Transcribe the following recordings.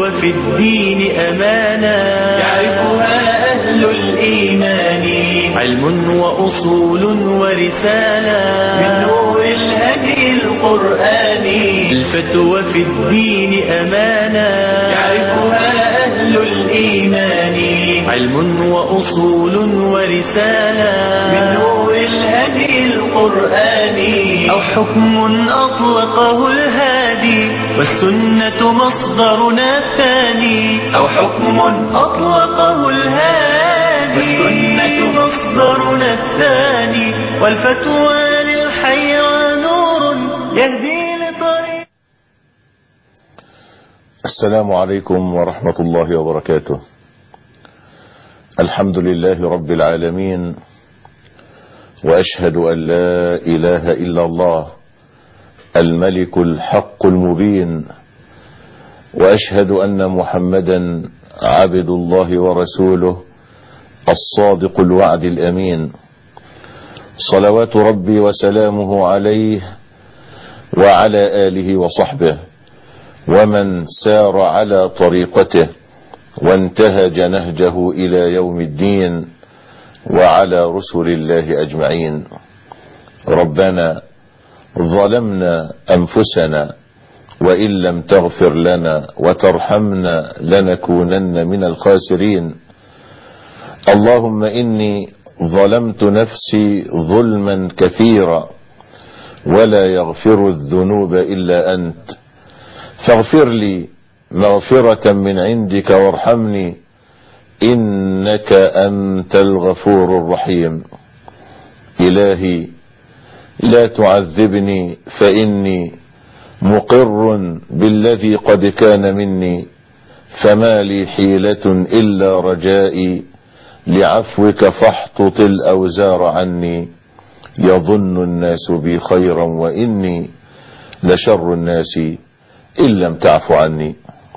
وفي الدين أمانا يعرفها أهل الإيمان علم وأصول ورسالة من نور الهدي القرآني الفتوى في الدين أمانا يعرفها أهل الإيمان علم وأصول ورسالة من نور الهدي القرآني أو حكم أطلقه الهادي والسنة مصدرنا الثاني أو حكم أطلقه الهادي والسنة مصدرنا الثاني والفتوى للحيرى نور يهدي لطريق السلام عليكم ورحمة الله وبركاته الحمد لله رب العالمين وأشهد أن لا إله إلا الله الملك الحق المبين وأشهد أن محمدا عبد الله ورسوله الصادق الوعد الأمين صلوات ربي وسلامه عليه وعلى آله وصحبه ومن سار على طريقته وانتهج نهجه إلى يوم الدين وعلى رسل الله أجمعين ربنا ظلمنا أنفسنا وإن لم تغفر لنا وترحمنا لنكونن من الخاسرين اللهم إني ظلمت نفسي ظلما كثيرا ولا يغفر الذنوب إلا أنت فاغفر لي مغفرة من عندك وارحمني إنك أنت الغفور الرحيم إلهي لا تعذبني فإني مقر بالذي قد كان مني فما لي حيلة إلا رجائي لعفوك فاحطط الأوزار عني يظن الناس بي خيرا وإني لشر الناس إن لم تعف عني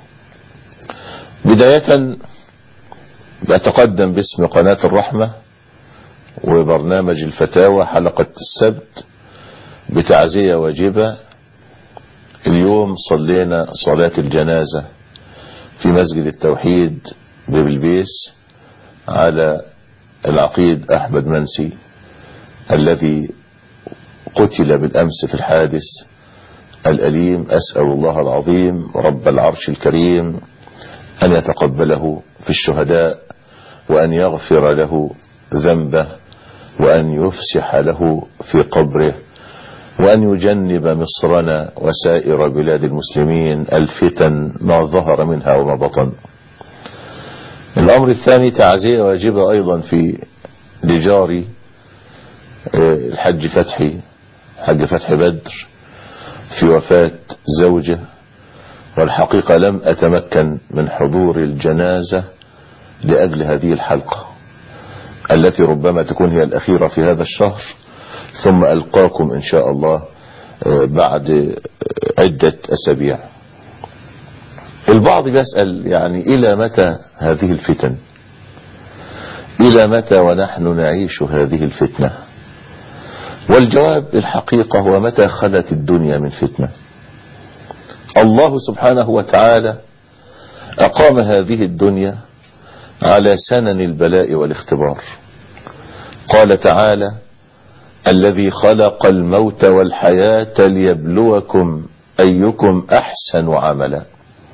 بداية بأتقدم باسم قناة الرحمة وبرنامج الفتاوى حلقة السبت بتعزية واجبة اليوم صلينا صلاة الجنازة في مسجد التوحيد ببلبيس على العقيد أحمد منسي الذي قتل بالأمس في الحادث الأليم أسأل الله العظيم رب العرش الكريم أن يتقبله في الشهداء وأن يغفر له ذنبه وأن يفسح له في قبره وأن يجنب مصرنا وسائر بلاد المسلمين الفتن ما ظهر منها وما بطن الأمر الثاني تعزية واجبة أيضا في لجاري الحج فتحي حج فتحي بدر في وفاة زوجه والحقيقة لم أتمكن من حضور الجنازة لأجل هذه الحلقة التي ربما تكون هي الأخيرة في هذا الشهر ثم ألقاكم إن شاء الله بعد عدة أسابيع البعض يسأل يعني إلى متى هذه الفتن إلى متى ونحن نعيش هذه الفتنة والجواب الحقيقة هو متى خلت الدنيا من فتنة الله سبحانه وتعالى أقام هذه الدنيا على سنن البلاء والاختبار قال تعالى الذي خلق الموت والحياة ليبلوكم أيكم أحسن عملا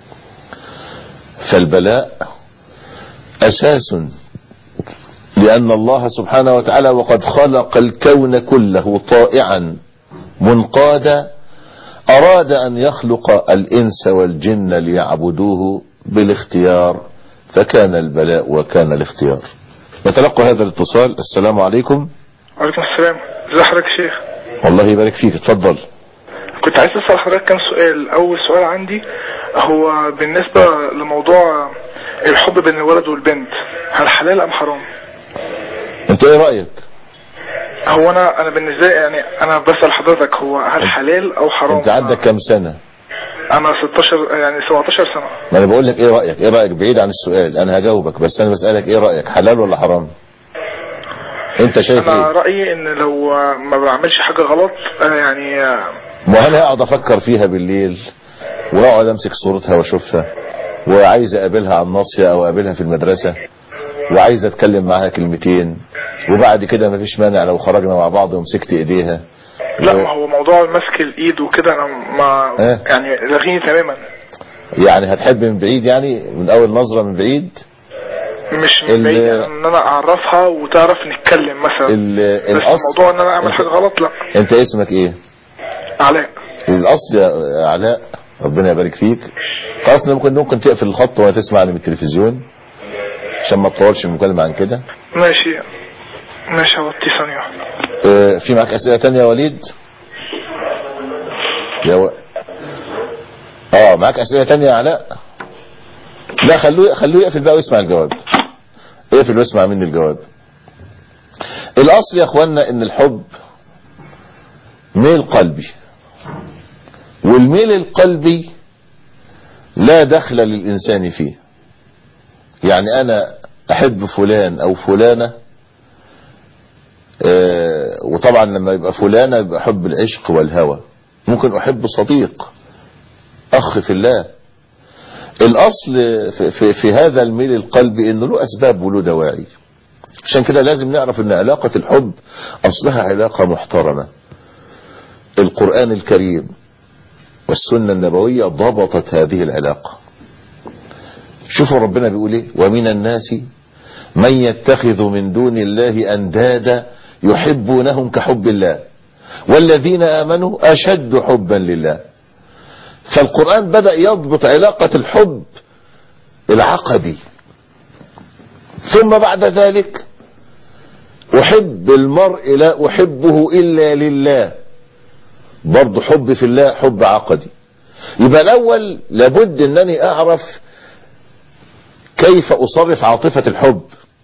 فالبلاء أساس لأن الله سبحانه وتعالى وقد خلق الكون كله طائعا منقادا أراد أن يخلق الإنس والجن ليعبدوه بالاختيار فكان البلاء وكان الاختيار نتلقى هذا الاتصال السلام عليكم وعليكم السلام ازي حضرتك يا شيخ والله يبارك فيك اتفضل كنت عايز اسال حضرتك كام سؤال اول سؤال عندي هو بالنسبه لموضوع الحب بين الولد والبنت هل حلال ام حرام انت ايه رأيك هو انا انا بالنسبه لي يعني انا بسال حضرتك هو هل حلال او حرام انت عندك كام سنة انا 16 يعني 17 سنه ما انا بقول لك ايه رأيك ايه رأيك بعيد عن السؤال انا هجاوبك بس انا بسألك ايه رأيك حلال ولا حرام انت شايف انا ايه رايي ان لو ما بعملش حاجه غلط آه، يعني آه، ما انا اقعد افكر فيها بالليل واقعد امسك صورتها واشوفها وعايز اقابلها على الناصية او اقابلها في المدرسة وعايز اتكلم معاها كلمتين وبعد كده مفيش مانع لو خرجنا مع بعض ومسكت ايديها لا و- ما هو موضوع مسك الايد وكده انا ما إيه؟ يعني لغيني تماما يعني هتحب من بعيد يعني من اول نظرة من بعيد مش ال- من بعيد يعني ان انا اعرفها وتعرف نتكلم مثلا ال- بس الاصل موضوع ان انا اعمل انت- حاجه غلط لا انت اسمك ايه علاء الاصل يا علاء ربنا يبارك فيك خلاص ممكن ممكن تقفل الخط وتسمع من التلفزيون عشان ما تطولش المكالمة عن كده ماشي ماشي هوطي ثانيه واحدة. اه، في معك اسئلة تانية يا وليد يا و... اه معك اسئلة تانية يا علاء لا خلوه خلوه يقفل بقى ويسمع الجواب اقفل واسمع مني الجواب الاصل يا اخوانا ان الحب ميل قلبي والميل القلبي لا دخل للإنسان فيه يعني أنا أحب فلان أو فلانة آه، وطبعا لما يبقى فلانة يبقى حب العشق والهوى ممكن أحب صديق أخ في الله الأصل في, في, في هذا الميل القلبي إنه له أسباب وله دواعي عشان كده لازم نعرف ان علاقة الحب اصلها علاقة محترمة القرآن الكريم والسنة النبوية ضبطت هذه العلاقة شوفوا ربنا بيقول ايه ومن الناس من يتخذ من دون الله اندادا يحبونهم كحب الله والذين امنوا اشد حبا لله فالقرآن بدأ يضبط علاقة الحب العقدي ثم بعد ذلك أحب المرء لا أحبه إلا لله برضه حب في الله حب عقدي يبقى الأول لابد أنني أعرف كيف أصرف عاطفة الحب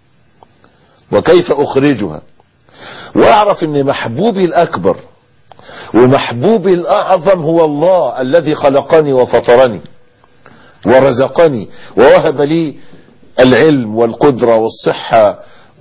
وكيف أخرجها وأعرف أن محبوبي الأكبر ومحبوبي الأعظم هو الله الذي خلقني وفطرني ورزقني ووهب لي العلم والقدرة والصحة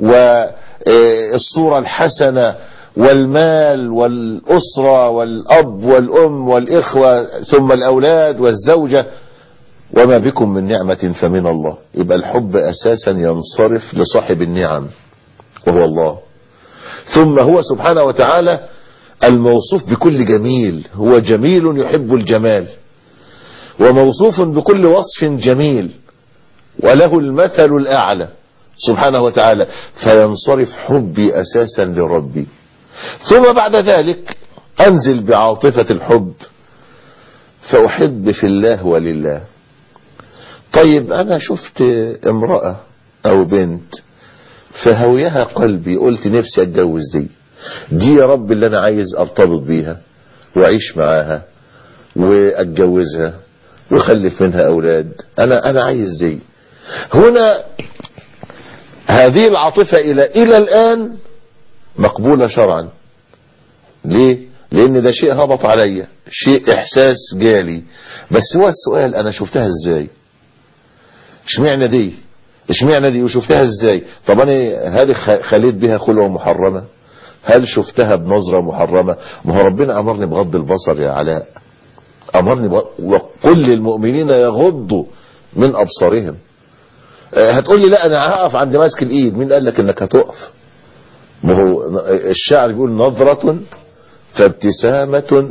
والصورة الحسنة والمال والأسرة والأب والأم والإخوة ثم الأولاد والزوجة وما بكم من نعمة فمن الله يبقى الحب أساسا ينصرف لصاحب النعم وهو الله ثم هو سبحانه وتعالى الموصوف بكل جميل هو جميل يحب الجمال وموصوف بكل وصف جميل وله المثل الأعلى سبحانه وتعالى فينصرف حبي أساسا لربي ثم بعد ذلك أنزل بعاطفة الحب فأحب في الله ولله طيب أنا شفت امرأة أو بنت فهويها قلبي قلت نفسي أتجوز دي دي يا رب اللي أنا عايز أرتبط بيها وأعيش معاها وأتجوزها وخلف منها أولاد أنا أنا عايز دي هنا هذه العاطفة إلى إلى الآن مقبولة شرعا ليه لأن ده شيء هبط عليا شيء إحساس جالي بس هو السؤال أنا شفتها إزاي اشمعنى دي اشمعنى دي وشفتها إزاي طب أنا هل خليت بها خلوة محرمة هل شفتها بنظرة محرمة ما هو ربنا أمرني بغض البصر يا علاء أمرني بغض وقل للمؤمنين يغضوا من أبصارهم هتقول لي لا انا هقف عند ماسك الايد مين قال لك انك هتقف ما هو الشاعر بيقول نظرة فابتسامة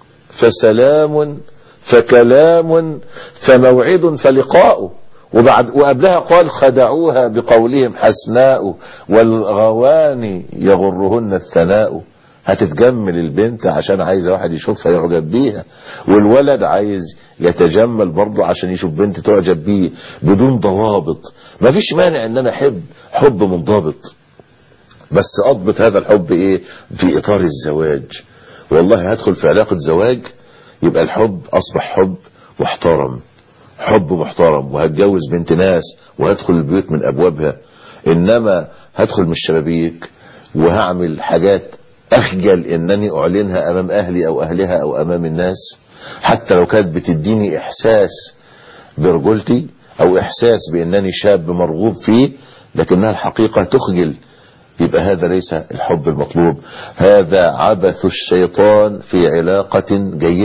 فسلام فكلام فموعد فلقاء وبعد وقبلها قال خدعوها بقولهم حسناء والغواني يغرهن الثناء هتتجمل البنت عشان عايزة واحد يشوفها يعجب بيها والولد عايز يتجمل برضه عشان يشوف بنت تعجب بيه بدون ضوابط مفيش مانع ان انا احب حب منضبط بس اضبط هذا الحب ايه في اطار الزواج والله هدخل في علاقة زواج يبقى الحب اصبح حب محترم حب محترم وهتجوز بنت ناس وهدخل البيوت من ابوابها انما هدخل من الشبابيك وهعمل حاجات اخجل انني اعلنها امام اهلي او اهلها او امام الناس حتى لو كانت بتديني احساس برجولتي او احساس بانني شاب مرغوب فيه لكنها الحقيقة تخجل يبقى هذا ليس الحب المطلوب هذا عبث الشيطان في علاقة جيدة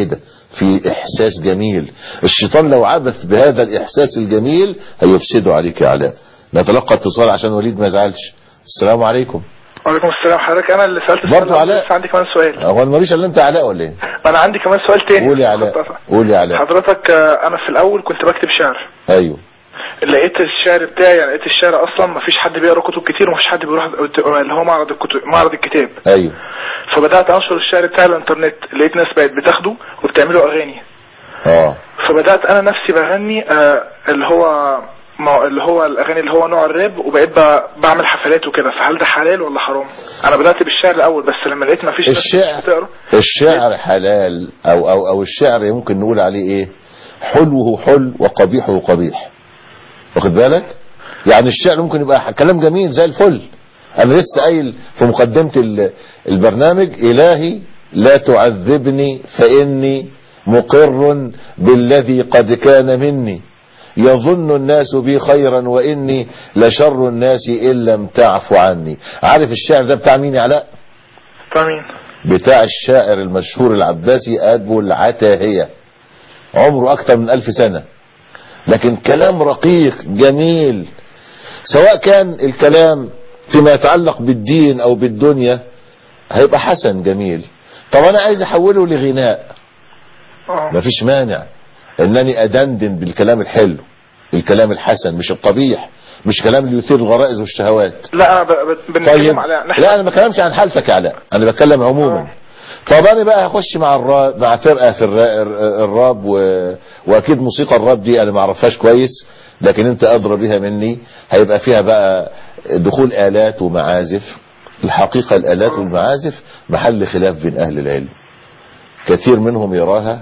في احساس جميل الشيطان لو عبث بهذا الاحساس الجميل هيفسده عليك يا علاء نتلقى اتصال عشان وليد ما يزعلش السلام عليكم وعليكم السلام حضرتك انا اللي سالت السؤال برضو ده، علاء. بس عندي كمان سؤال هو أنا ماليش الا انت علاء ولا ايه ما انا عندي كمان سؤال تاني قول يا علاء قول يا علاء حضرتك آه، انا في الاول كنت بكتب شعر ايوه لقيت الشعر بتاعي يعني لقيت الشعر اصلا ما فيش حد بيقرا كتب كتير وما فيش حد بيروح اللي هو معرض الكتب معرض الكتاب ايوه فبدات انشر الشعر بتاعي على الانترنت لقيت ناس بقت بتاخده وبتعمله اغاني اه فبدات انا نفسي بغني آه، اللي هو ما اللي هو الاغاني اللي هو نوع الراب وبقيت ب- بعمل حفلات وكده فهل ده حلال ولا حرام انا بدات بالشعر الاول بس لما لقيت ما فيش ناس الشعر بتقرا الشعر حلال او او او الشعر ممكن نقول عليه ايه حلوه حل وقبيحه قبيح واخد بالك يعني الشعر ممكن يبقى كلام جميل زي الفل انا لسه قايل في مقدمة ال- البرنامج الهي لا تعذبني فاني مقر بالذي قد كان مني يظن الناس بي خيرا واني لشر الناس ان لم تعفو عني عارف الشعر ده بتاع مين يا علاء فاهمين بتاع الشاعر المشهور العباسي أبو العتاهية عمره أكثر من ألف سنة لكن كلام رقيق جميل سواء كان الكلام فيما يتعلق بالدين أو بالدنيا هيبقى حسن جميل طب أنا عايز أحوله لغناء اه مفيش مانع أنني أدندن بالكلام الحلو الكلام الحسن مش القبيح مش كلام اللي يثير الغرائز والشهوات لا انا ب- ب- طيب بنتكلم على نحن لا انا ما بتكلمش عن حالتك يا علاء انا بتكلم عموما آه. طب انا بقى هخش مع الراب مع فرقه في الرا- الر- الراب و... واكيد موسيقى الراب دي انا ما اعرفهاش كويس لكن انت ادرى بها مني هيبقى فيها بقى دخول الات ومعازف الحقيقه الالات والمعازف محل خلاف بين اهل العلم كثير منهم يراها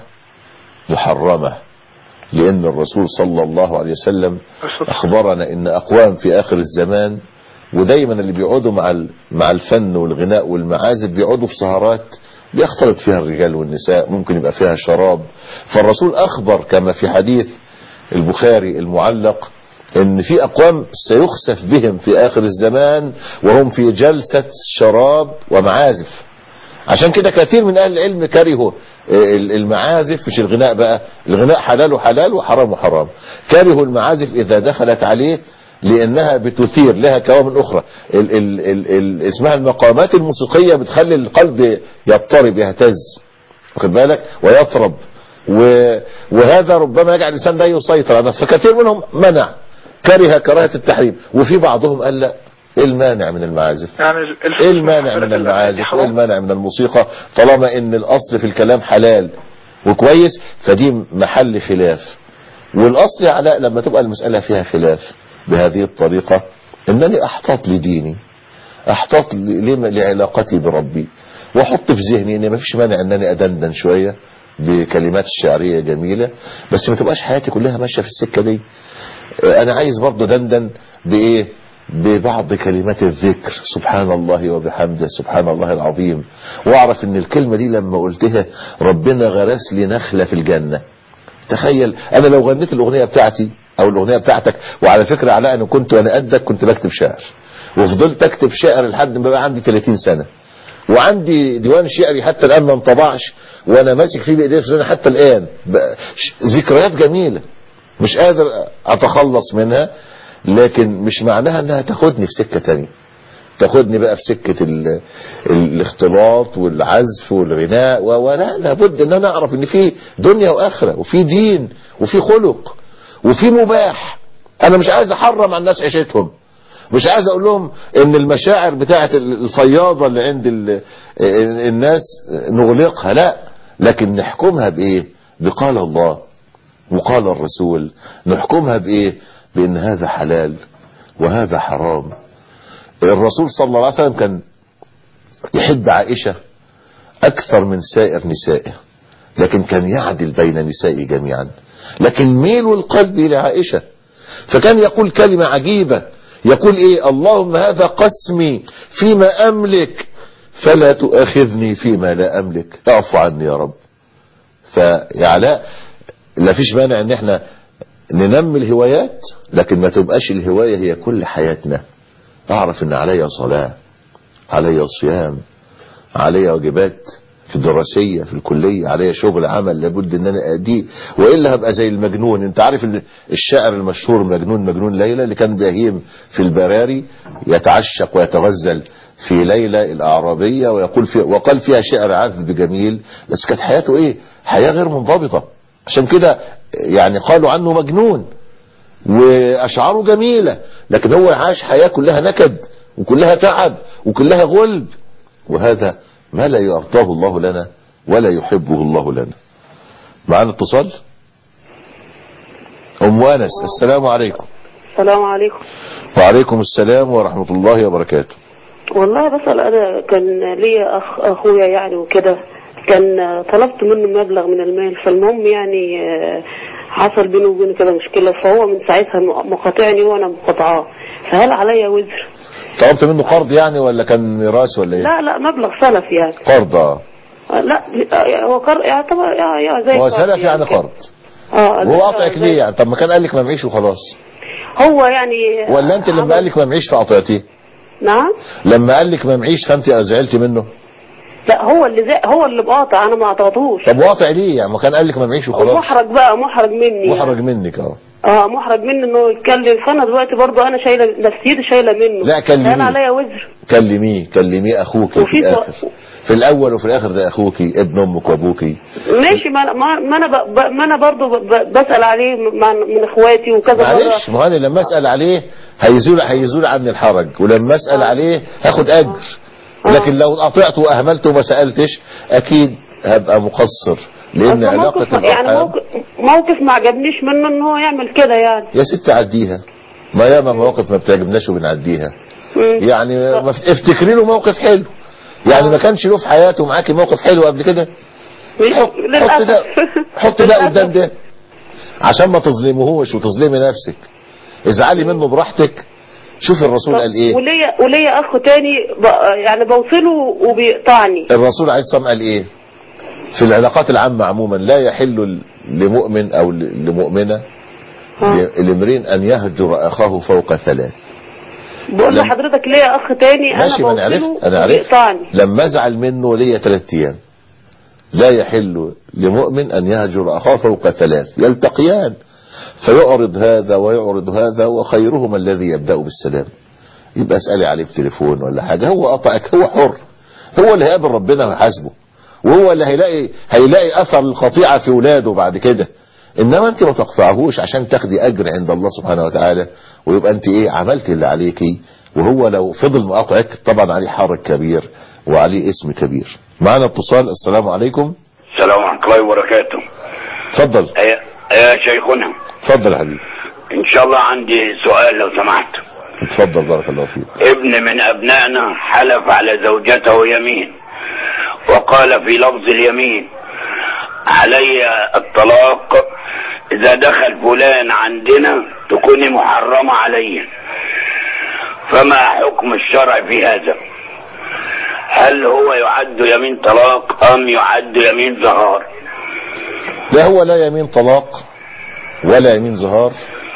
محرمه لان الرسول صلى الله عليه وسلم اخبرنا ان اقوام في اخر الزمان ودايما اللي بيقعدوا مع ال- مع الفن والغناء والمعازف بيقعدوا في سهرات بيختلط فيها الرجال والنساء ممكن يبقى فيها شراب فالرسول اخبر كما في حديث البخاري المعلق ان في اقوام سيخسف بهم في اخر الزمان وهم في جلسة شراب ومعازف عشان كده كثير من اهل العلم كرهوا ال- المعازف مش الغناء بقى الغناء حلال حلال وحرام حرام كرهوا المعازف اذا دخلت عليه لانها بتثير لها كوامن اخرى ال ال ال ال اسمها المقامات الموسيقية بتخلي القلب يضطرب يهتز واخد بالك ويطرب و وهذا ربما يجعل الانسان لا يسيطر على نفسه فكثير منهم منع كره كراهة التحريم وفي بعضهم قال لا ايه المانع من المعازف يعني ال- ايه المانع من المعازف وايه المانع من الموسيقى طالما ان الاصل في الكلام حلال وكويس فدي محل خلاف والاصل يا علاء لما تبقى المسألة فيها خلاف بهذه الطريقة انني احتاط لديني احتاط ل- لما- لعلاقتي بربي واحط في ذهني ان مفيش مانع انني ادندن شوية بكلمات شعرية جميلة بس ما تبقاش حياتي كلها ماشية في السكة دي انا عايز برضه دندن بايه ببعض كلمات الذكر سبحان الله وبحمده سبحان الله العظيم واعرف ان الكلمة دي لما قلتها ربنا غرس لي نخلة في الجنة تخيل انا لو غنيت الاغنية بتاعتي او الاغنية بتاعتك وعلى فكرة علاء انا كنت وانا قدك كنت بكتب شعر وفضلت اكتب شعر لحد ما بقى عندي 30 سنة وعندي ديوان شعري حتى الان ما انطبعش وانا ماسك فيه بايدي في حتى الان بقى ش- ذكريات جميلة مش قادر اتخلص منها لكن مش معناها انها تاخدني في سكة تانية تاخدني بقى في سكة ال... الاختلاط والعزف والغناء و... ولا لابد ان انا اعرف ان في دنيا واخرة وفي دين وفي خلق وفي مباح انا مش عايز احرم على الناس عيشتهم مش عايز اقول لهم ان المشاعر بتاعت الفياضة اللي عند ال... الناس نغلقها لا لكن نحكمها بايه بقال الله وقال الرسول نحكمها بايه بان هذا حلال وهذا حرام الرسول صلى الله عليه وسلم كان يحب عائشة اكثر من سائر نسائه لكن كان يعدل بين نسائه جميعا لكن ميل القلب الى عائشة فكان يقول كلمة عجيبة يقول ايه اللهم هذا قسمي فيما املك فلا تؤاخذني فيما لا املك اعفو عني يا رب فيا علاء لا فيش مانع ان احنا ننمي الهوايات لكن ما تبقاش الهواية هي كل حياتنا اعرف ان عليا صلاة عليا صيام عليا واجبات في الدراسية في الكلية عليا شغل عمل لابد ان انا اديه والا هبقى زي المجنون انت عارف ال- الشاعر المشهور مجنون مجنون ليلى اللي كان بيهيم في البراري يتعشق ويتغزل في ليلى الاعرابية ويقول في وقال فيها شعر عذب جميل بس كانت حياته ايه حياة غير منضبطة عشان كده يعني قالوا عنه مجنون واشعاره جميلة لكن هو عاش حياة كلها نكد وكلها تعب وكلها غلب وهذا ما لا يرضاه الله لنا ولا يحبه الله لنا معنا اتصال ام انس السلام عليكم السلام عليكم وعليكم السلام ورحمة الله وبركاته والله بسأل أنا كان ليا أخ أخويا يعني وكده كان طلبت منه مبلغ من المال فالمهم يعني آه، حصل بينه وبينه كده مشكلة فهو من ساعتها م- مقاطعني وأنا مقاطعاه فهل عليا وزر؟ طلبت منه قرض يعني ولا كان ميراث ولا ايه لا لا مبلغ سلف يعني قرض اه آه، لا آه، هو قرض يعتبر يا يا زي هو قرض سلف يعني كده. قرض اه وهو زي- قطعك زي- ليه يعني طب ما كان قال لك ما معيش وخلاص هو يعني ولا انت لما عمل- قال لك ما معيش فقطعتيه نعم لما قال لك ما معيش فانت زعلت منه لا هو اللي زي هو اللي مقاطع أنا ما قطعتوش طب واقع ليه يعني ما كان قال لك ما معيش وخلاص محرج بقى محرج مني يعني. محرج منك اه اه محرج مني انه يتكلم فانا دلوقتي برضو انا شايله نفسيتي شايله منه لا، كلميه. انا عليا وزر كلميه كلميه اخوك في وفي الاخر سؤال- في الاول وفي الاخر ده اخوك ابن امك وابوك ماشي ما أنا- ما ما انا ب- ب- ما انا برضو ب- ب- بسال عليه مع من اخواتي وكذا معلش مره ما هو انا لما اسال عليه هيزول هيزول عني الحرج ولما اسال عليه هاخد اجر لكن لو قطعته واهملته وما سالتش اكيد هبقى مقصر لان أصل علاقه موقف يعني الارحام موقف, موقف ما عجبنيش منه ان هو يعمل كده يعني يا ست عديها ما ياما مواقف ما بتعجبناش وبنعديها مم. يعني ما ف- افتكري له موقف حلو يعني ما كانش له في حياته معاكي موقف حلو قبل كده مش- حط حط ده للأسف. حط ده للأسف. قدام ده عشان ما تظلمهوش وتظلمي نفسك ازعلي منه براحتك شوف الرسول قال ايه وليا وليا اخ تاني ب- يعني بوصله وبيقطعني الرسول عليه الصلاه والسلام قال ايه في العلاقات العامة عموما لا يحل لمؤمن او لمؤمنة آه. لامرئ ان يهجر اخاه فوق ثلاث بقول لم- لحضرتك ليا اخ تاني انا ماشي ما انا عرفت بوصله انا عرفت وبيقطعني لما ازعل منه ليا ثلاث ايام لا يحل لمؤمن ان يهجر اخاه فوق ثلاث يلتقيان فيعرض هذا ويعرض هذا وخيرهما الذي يبدا بالسلام يبقى اسالي عليه في تليفون ولا حاجه هو قطعك هو حر هو اللي هيقابل ربنا ويحاسبه وهو اللي هيلاقي هيلاقي اثر القطيعه في ولاده بعد كده انما انت ما تقطعهوش عشان تاخدي اجر عند الله سبحانه وتعالى ويبقى انت ايه عملت اللي عليكي وهو لو فضل مقاطعك طبعا عليه حرج كبير وعليه اسم كبير معنا اتصال السلام عليكم السلام ورحمة الله وبركاته اتفضل يا يا شيخنا اتفضل يا حبيبي إن شاء الله عندي سؤال لو سمحت اتفضل بارك الله فيك ابن من أبنائنا حلف على زوجته يمين وقال في لفظ اليمين علي الطلاق إذا دخل فلان عندنا تكوني محرمة علي فما حكم الشرع في هذا هل هو يعد يمين طلاق أم يعد يمين زهار لا هو لا يمين طلاق ولا يمين ظهار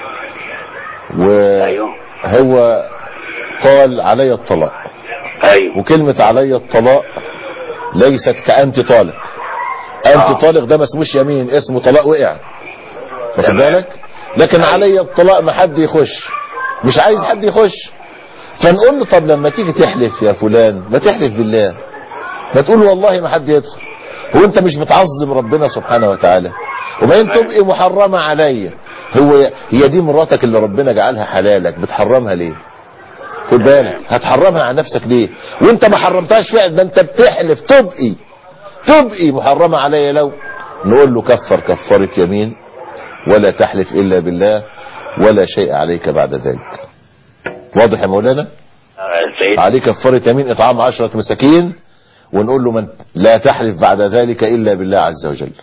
أيوه وهو قال علي الطلاق أيوه وكلمة علي الطلاق ليست كأنت طالق أنت آه. طالق ده ما اسموش يمين اسمه طلاق وقع واخد تمام. بالك لكن علي الطلاق ما حد يخش مش عايز حد يخش فنقول له طب لما تيجي تحلف يا فلان ما تحلف بالله ما تقول والله ما حد يدخل هو انت مش بتعظم ربنا سبحانه وتعالى وبعدين تبقي محرمة عليا هو هي دي مراتك اللي ربنا جعلها حلالك بتحرمها ليه خد بالك هتحرمها على نفسك ليه وانت ما حرمتهاش فعلا ده انت بتحلف تبقي تبقي محرمة عليا لو نقول له كفر كفارة يمين ولا تحلف الا بالله ولا شيء عليك بعد ذلك واضح يا مولانا آه، سيد عليه كفارة يمين اطعام عشرة مساكين ونقول له من لا تحلف بعد ذلك الا بالله عز وجل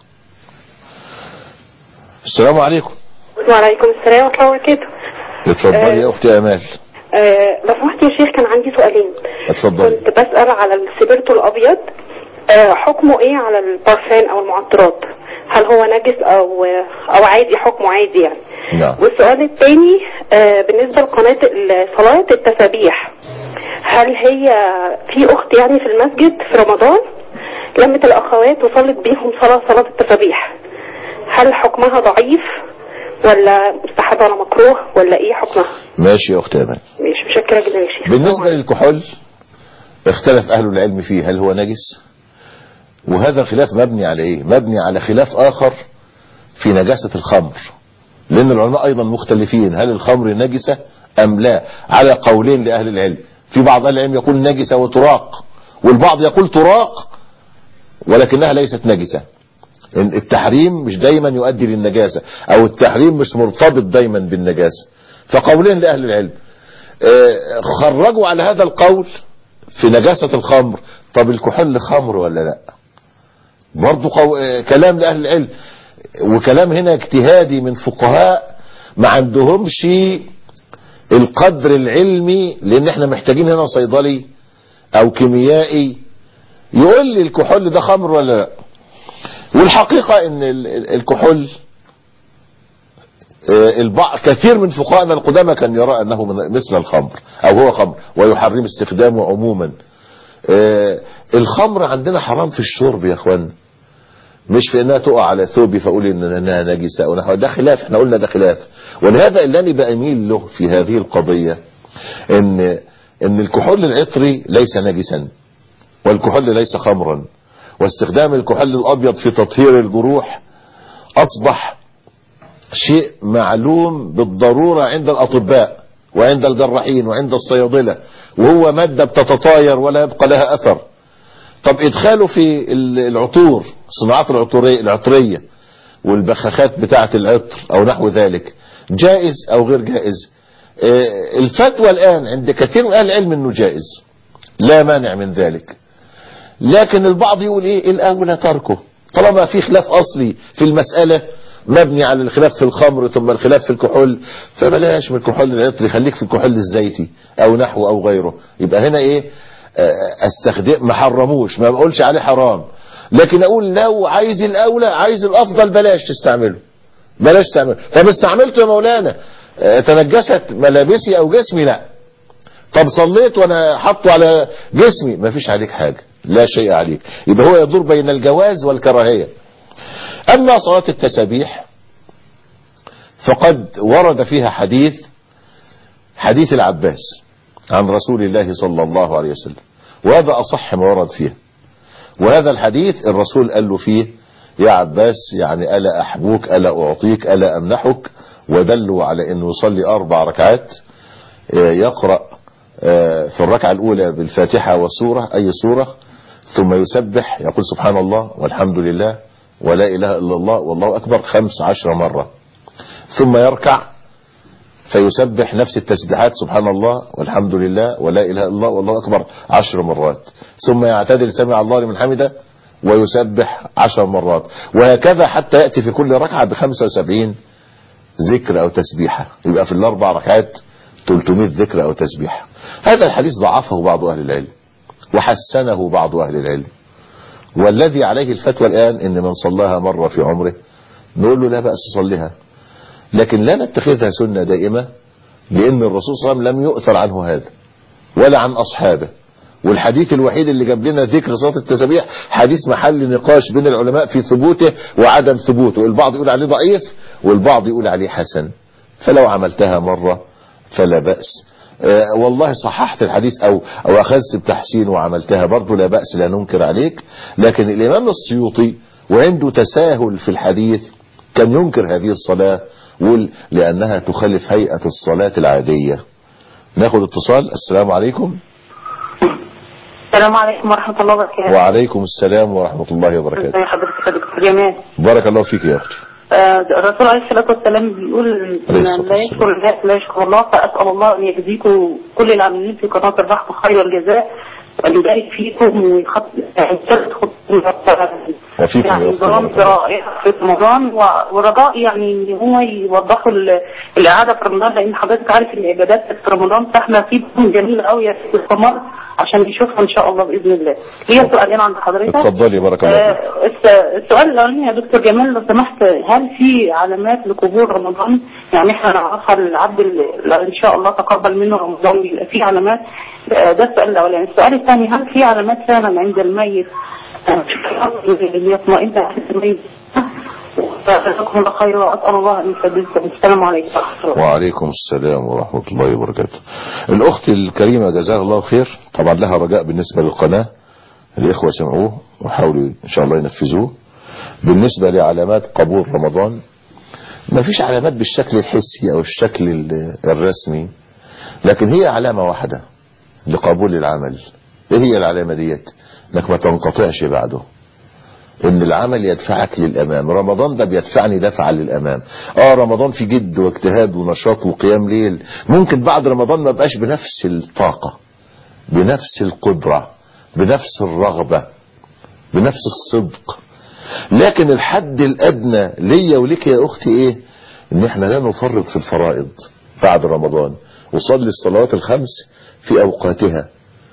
السلام عليكم وعليكم السلام ورحمة الله وبركاته اتفضلي يا اختي امال آه، لو سمحت يا شيخ كان عندي سؤالين اتفضلي كنت بسأل على السبيرتو الأبيض آه، حكمه إيه على البارفان أو المعطرات هل هو نجس أو أو عادي حكمه عادي يعني نعم والسؤال الثاني آه، بالنسبة لقناة صلاة التسابيح هل هي في أخت يعني في المسجد في رمضان لمت الأخوات وصلت بيهم صلاة صلاة التسابيح هل حكمها ضعيف ولا مستحب ولا مكروه ولا ايه حكمها ماشي يا اخت امان ماشي مشكرة جدا يا شيخ بالنسبة للكحول اختلف اهل العلم فيه هل هو نجس وهذا الخلاف مبني على ايه مبني على خلاف اخر في نجاسة الخمر لان العلماء ايضا مختلفين هل الخمر نجسة ام لا على قولين لاهل العلم في بعض اهل العلم يقول نجسة وتراق والبعض يقول تراق ولكنها ليست نجسة إن التحريم مش دايما يؤدي للنجاسة او التحريم مش مرتبط دايما بالنجاسة فقولين لأهل العلم آه، خرجوا على هذا القول في نجاسة الخمر طب الكحول خمر ولا لا برضو قو... آه، كلام لأهل العلم وكلام هنا اجتهادي من فقهاء ما عندهمش القدر العلمي لان احنا محتاجين هنا صيدلي او كيميائي يقول لي الكحول ده خمر ولا لا والحقيقة ان ال- ال- الكحول آه، البعض كثير من فقهاءنا القدامى كان يرى انه من- مثل الخمر او هو خمر ويحرم استخدامه عموما آه، الخمر عندنا حرام في الشرب يا اخوان مش في انها تقع على ثوبي فاقول ان انها نجسه او نحو ده خلاف احنا قلنا ده خلاف ولهذا اللي انا باميل له في هذه القضيه ان ان الكحول العطري ليس نجسا والكحول ليس خمرا واستخدام الكحول الابيض في تطهير الجروح اصبح شيء معلوم بالضرورة عند الاطباء وعند الجراحين وعند الصيادلة وهو مادة بتتطاير ولا يبقى لها اثر طب ادخاله في ال- العطور الصناعات العطورية العطرية والبخاخات بتاعة العطر او نحو ذلك جائز او غير جائز آه، الفتوى الان عند كثير من اهل العلم انه جائز لا مانع من ذلك لكن البعض يقول ايه الاولى تركه طالما في خلاف اصلي في المسألة مبني على الخلاف في الخمر ثم الخلاف في الكحول فبلاش من الكحول العطري خليك في الكحول الزيتي او نحو او غيره يبقى هنا ايه آه، استخدم ما حرموش ما بقولش عليه حرام لكن اقول لو عايز الاولى عايز الافضل بلاش تستعمله بلاش تستعمله طب استعملته يا مولانا آه، تنجست ملابسي او جسمي لا طب صليت وانا حاطه على جسمي ما فيش عليك حاجة لا شيء عليك يبقى هو يدور بين الجواز والكراهية اما صلاة التسابيح فقد ورد فيها حديث حديث العباس عن رسول الله صلى الله عليه وسلم وهذا اصح ما ورد فيه وهذا الحديث الرسول قال له فيه يا عباس يعني ألا أحبوك ألا أعطيك ألا أمنحك ودلوا على أنه يصلي أربع ركعات آه، يقرأ آه، في الركعة الأولى بالفاتحة والسورة أي سورة ثم يسبح يقول سبحان الله والحمد لله ولا إله إلا الله والله أكبر خمس عشر مرة ثم يركع فيسبح نفس التسبيحات سبحان الله والحمد لله ولا إله إلا الله والله أكبر عشر مرات ثم يعتدل سمع الله لمن حمده ويسبح عشر مرات وهكذا حتى يأتي في كل ركعة بخمسة وسبعين ذكر أو تسبيحة يبقى في الأربع ركعات 300 ذكر أو تسبيحة هذا الحديث ضعفه بعض أهل العلم وحسنه بعض أهل العلم والذي عليه الفتوى الآن إن من صلاها مرة في عمره نقول له لا بأس صليها لكن لا نتخذها سنة دائمة لأن الرسول صلى الله عليه وسلم لم يؤثر عنه هذا ولا عن أصحابه والحديث الوحيد اللي جاب لنا ذكر صلاة التسابيح حديث محل نقاش بين العلماء في ثبوته وعدم ثبوته البعض يقول عليه ضعيف والبعض يقول عليه حسن فلو عملتها مرة فلا بأس آه والله صححت الحديث او او اخذت بتحسين وعملتها برضه لا بأس لا ننكر عليك لكن الامام السيوطي وعنده تساهل في الحديث كان ينكر هذه الصلاة يقول لانها تخالف هيئة الصلاة العادية ناخد اتصال السلام عليكم السلام عليكم ورحمة الله وبركاته وعليكم السلام ورحمة الله وبركاته ازي حضرتك يا دكتور جمال بارك الله فيك يا اختي آه، الرسول عليه الصلاة والسلام بيقول عليه إن الصلاة لا يشكر الناس لا يشكر الله فأسأل الله أن يجزيكم كل العاملين في قناة الرحمة خير الجزاء وأن يبارك فيكم ويخط يعني وفيكم يعني يا أختي برامج بارك الله. رائعة في رمضان و- ورجاء يعني ان هم يوضحوا ال- الإعادة في رمضان لأن حضرتك عارف إن العبادات في رمضان فاحنا في بهم جميلة قوي يا ست القمر عشان يشوفها ان شاء الله باذن الله هي سؤالين عند حضرتك اتفضلي بارك الله آه، فيك الس- السؤال الاولاني يا دكتور جمال لو سمحت هل في علامات لقبول رمضان يعني احنا نعرفها العبد اللي ان شاء الله تقبل منه رمضان بيبقى في علامات آه، ده السؤال الاولاني السؤال الثاني هل في علامات فعلا عند الميت آه، اللي يطمئن على الميت جزاكم الله خير واسال الله ان يسددكم السلام عليكم ورحمه الله وعليكم السلام ورحمة الله وبركاته الأخت الكريمة جزاها الله خير طبعا لها رجاء بالنسبة للقناة الإخوة سمعوه وحاولوا إن شاء الله ينفذوه بالنسبة لعلامات قبول رمضان ما فيش علامات بالشكل الحسي أو الشكل ال- الرسمي لكن هي علامة واحدة لقبول العمل إيه هي العلامة ديت إنك ما تنقطعش بعده ان العمل يدفعك للامام رمضان ده بيدفعني دفعا للامام اه رمضان في جد واجتهاد ونشاط وقيام ليل ممكن بعد رمضان ما بقاش بنفس الطاقة بنفس القدرة بنفس الرغبة بنفس الصدق لكن الحد الادنى ليا ولك يا اختي ايه ان احنا لا نفرط في الفرائض بعد رمضان وصلي الصلوات الخمس في اوقاتها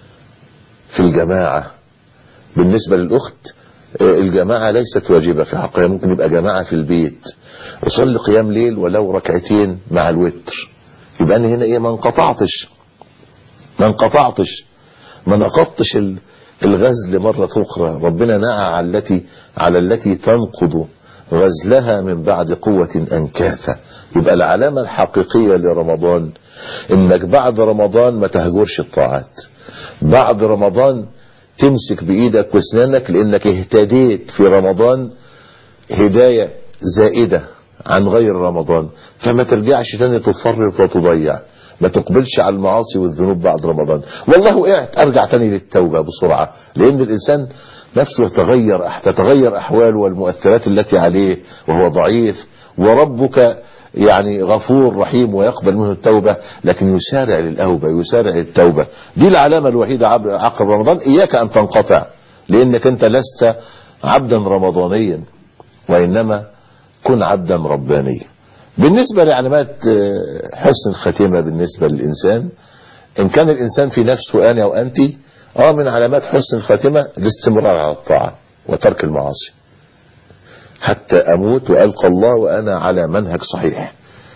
في الجماعة بالنسبة للأخت آه، الجماعة ليست واجبة في حقها ممكن يبقى جماعة في البيت وصلي قيام ليل ولو ركعتين مع الوتر يبقى أنا هنا إيه ما انقطعتش ما انقطعتش ما نقضتش ال- الغزل مرة أخرى ربنا نعى على التي على التي تنقض غزلها من بعد قوة أنكاثا يبقى العلامة الحقيقية لرمضان إنك بعد رمضان ما تهجرش الطاعات بعد رمضان تمسك بإيدك واسنانك لأنك اهتديت في رمضان هداية زائدة عن غير رمضان فما ترجعش تاني تفرط وتضيع ما تقبلش على المعاصي والذنوب بعد رمضان والله وقعت ارجع تاني للتوبة بسرعة لان الانسان نفسه تغير تتغير احواله والمؤثرات التي عليه وهو ضعيف وربك يعني غفور رحيم ويقبل منه التوبة لكن يسارع للأوبة يسارع للتوبة دي العلامة الوحيدة عبر- عقب رمضان إياك أن تنقطع لأنك أنت لست عبدا رمضانيا وإنما كن عبدا ربانيا بالنسبة لعلامات آه، حسن الختيمة بالنسبة للإنسان إن كان الإنسان في نفسه أنا وأنت آه من علامات حسن الخاتمة الاستمرار على الطاعة وترك المعاصي حتى أموت وألقى الله وأنا على منهج صحيح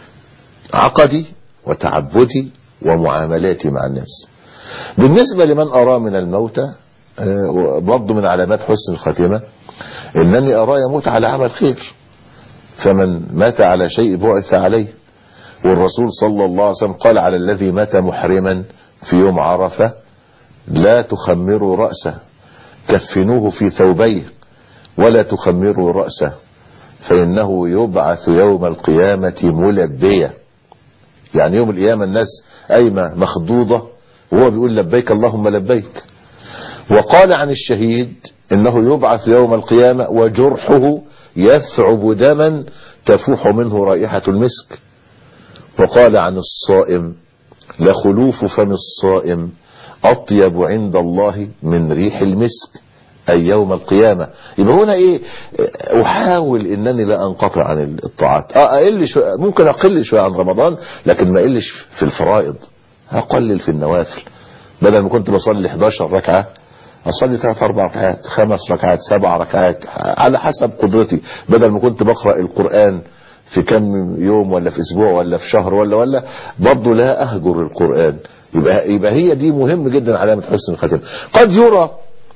عقدي وتعبدي ومعاملاتي مع الناس بالنسبة لمن أرى من الموتى آه، برضه من علامات حسن الخاتمة إنني أراه يموت على عمل خير فمن مات على شيء بعث عليه والرسول صلى الله عليه وسلم قال على الذي مات محرما في يوم عرفة لا تخمروا رأسه كفنوه في ثوبيه ولا تخمروا رأسه فإنه يبعث يوم القيامة ملبية يعني يوم القيامة الناس قايمة مخضوضة وهو بيقول لبيك اللهم لبيك وقال عن الشهيد انه يبعث يوم القيامة وجرحه يثعب دما تفوح منه رائحة المسك وقال عن الصائم لخلوف فم الصائم اطيب عند الله من ريح المسك اي يوم القيامة يبقى هنا ايه احاول انني لا انقطع عن الطاعات اه اقل شوية ممكن اقل شوية عن رمضان لكن ما اقلش في الفرائض هقلل في النوافل بدل ما كنت بصلي 11 ركعة اصلي ثلاث اربع ركعات خمس ركعات سبع ركعات على حسب قدرتي بدل ما كنت بقرا القران في كم يوم ولا في اسبوع ولا في شهر ولا ولا برضه لا اهجر القران يبقى يبقى هي دي مهم جدا علامه حسن الختم قد يرى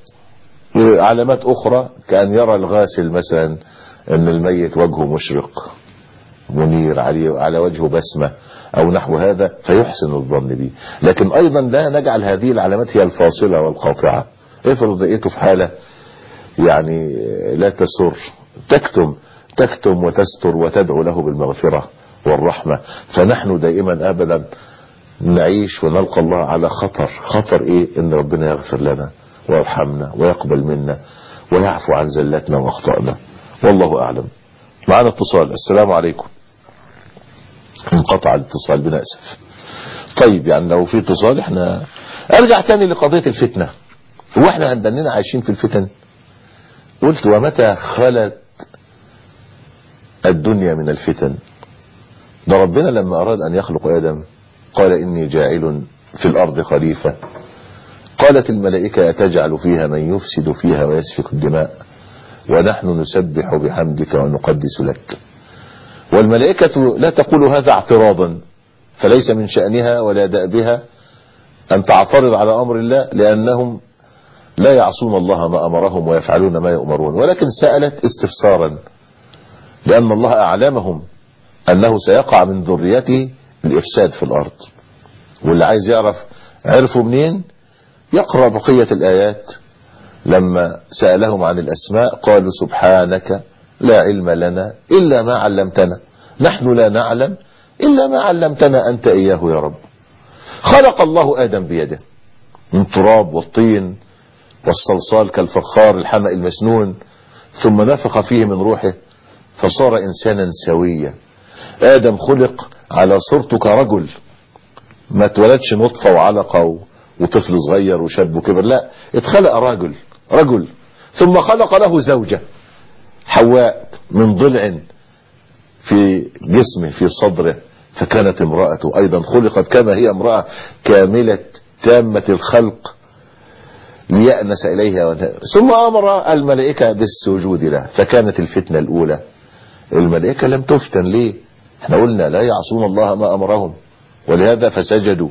علامات اخرى كان يرى الغاسل مثلا ان الميت وجهه مشرق منير عليه على وجهه بسمه او نحو هذا فيحسن الظن به لكن ايضا لا نجعل هذه العلامات هي الفاصله والقاطعه افرض لقيته في حالة يعني لا تسر تكتم تكتم وتستر وتدعو له بالمغفرة والرحمة فنحن دائما ابدا نعيش ونلقى الله على خطر خطر ايه ان ربنا يغفر لنا ويرحمنا ويقبل منا ويعفو عن زلاتنا واخطائنا والله اعلم معنا اتصال السلام عليكم انقطع الاتصال بنا اسف طيب يعني لو في اتصال احنا ارجع تاني لقضية الفتنة هو احنا عندنا عايشين في الفتن قلت ومتى خلت الدنيا من الفتن ده ربنا لما اراد ان يخلق ادم قال اني جاعل في الارض خليفة قالت الملائكة أتجعل فيها من يفسد فيها ويسفك الدماء ونحن نسبح بحمدك ونقدس لك والملائكة لا تقول هذا اعتراضا فليس من شأنها ولا دأبها أن تعترض على أمر الله لأنهم لا يعصون الله ما أمرهم ويفعلون ما يؤمرون ولكن سألت استفسارا لأن الله أعلمهم أنه سيقع من ذريته الإفساد في الأرض واللي عايز يعرف عرفوا منين يقرأ بقية الآيات لما سألهم عن الأسماء قالوا سبحانك لا علم لنا إلا ما علمتنا نحن لا نعلم إلا ما علمتنا أنت إياه يا رب خلق الله آدم بيده من تراب والطين والصلصال كالفخار الحمأ المسنون ثم نفخ فيه من روحه فصار إنسانا سويا آدم خلق على صورته كرجل ما اتولدش نطفة وعلقة وطفل صغير وشاب وكبر لا اتخلق رجل رجل ثم خلق له زوجة حواء من ضلع في جسمه في صدره فكانت امرأته أيضا خلقت كما هي امرأة كاملة تامة الخلق ليأنس إليها ثم أمر الملائكة بالسجود له فكانت الفتنة الأولى الملائكة لم تفتن ليه احنا قلنا لا يعصون الله ما أمرهم ولهذا فسجدوا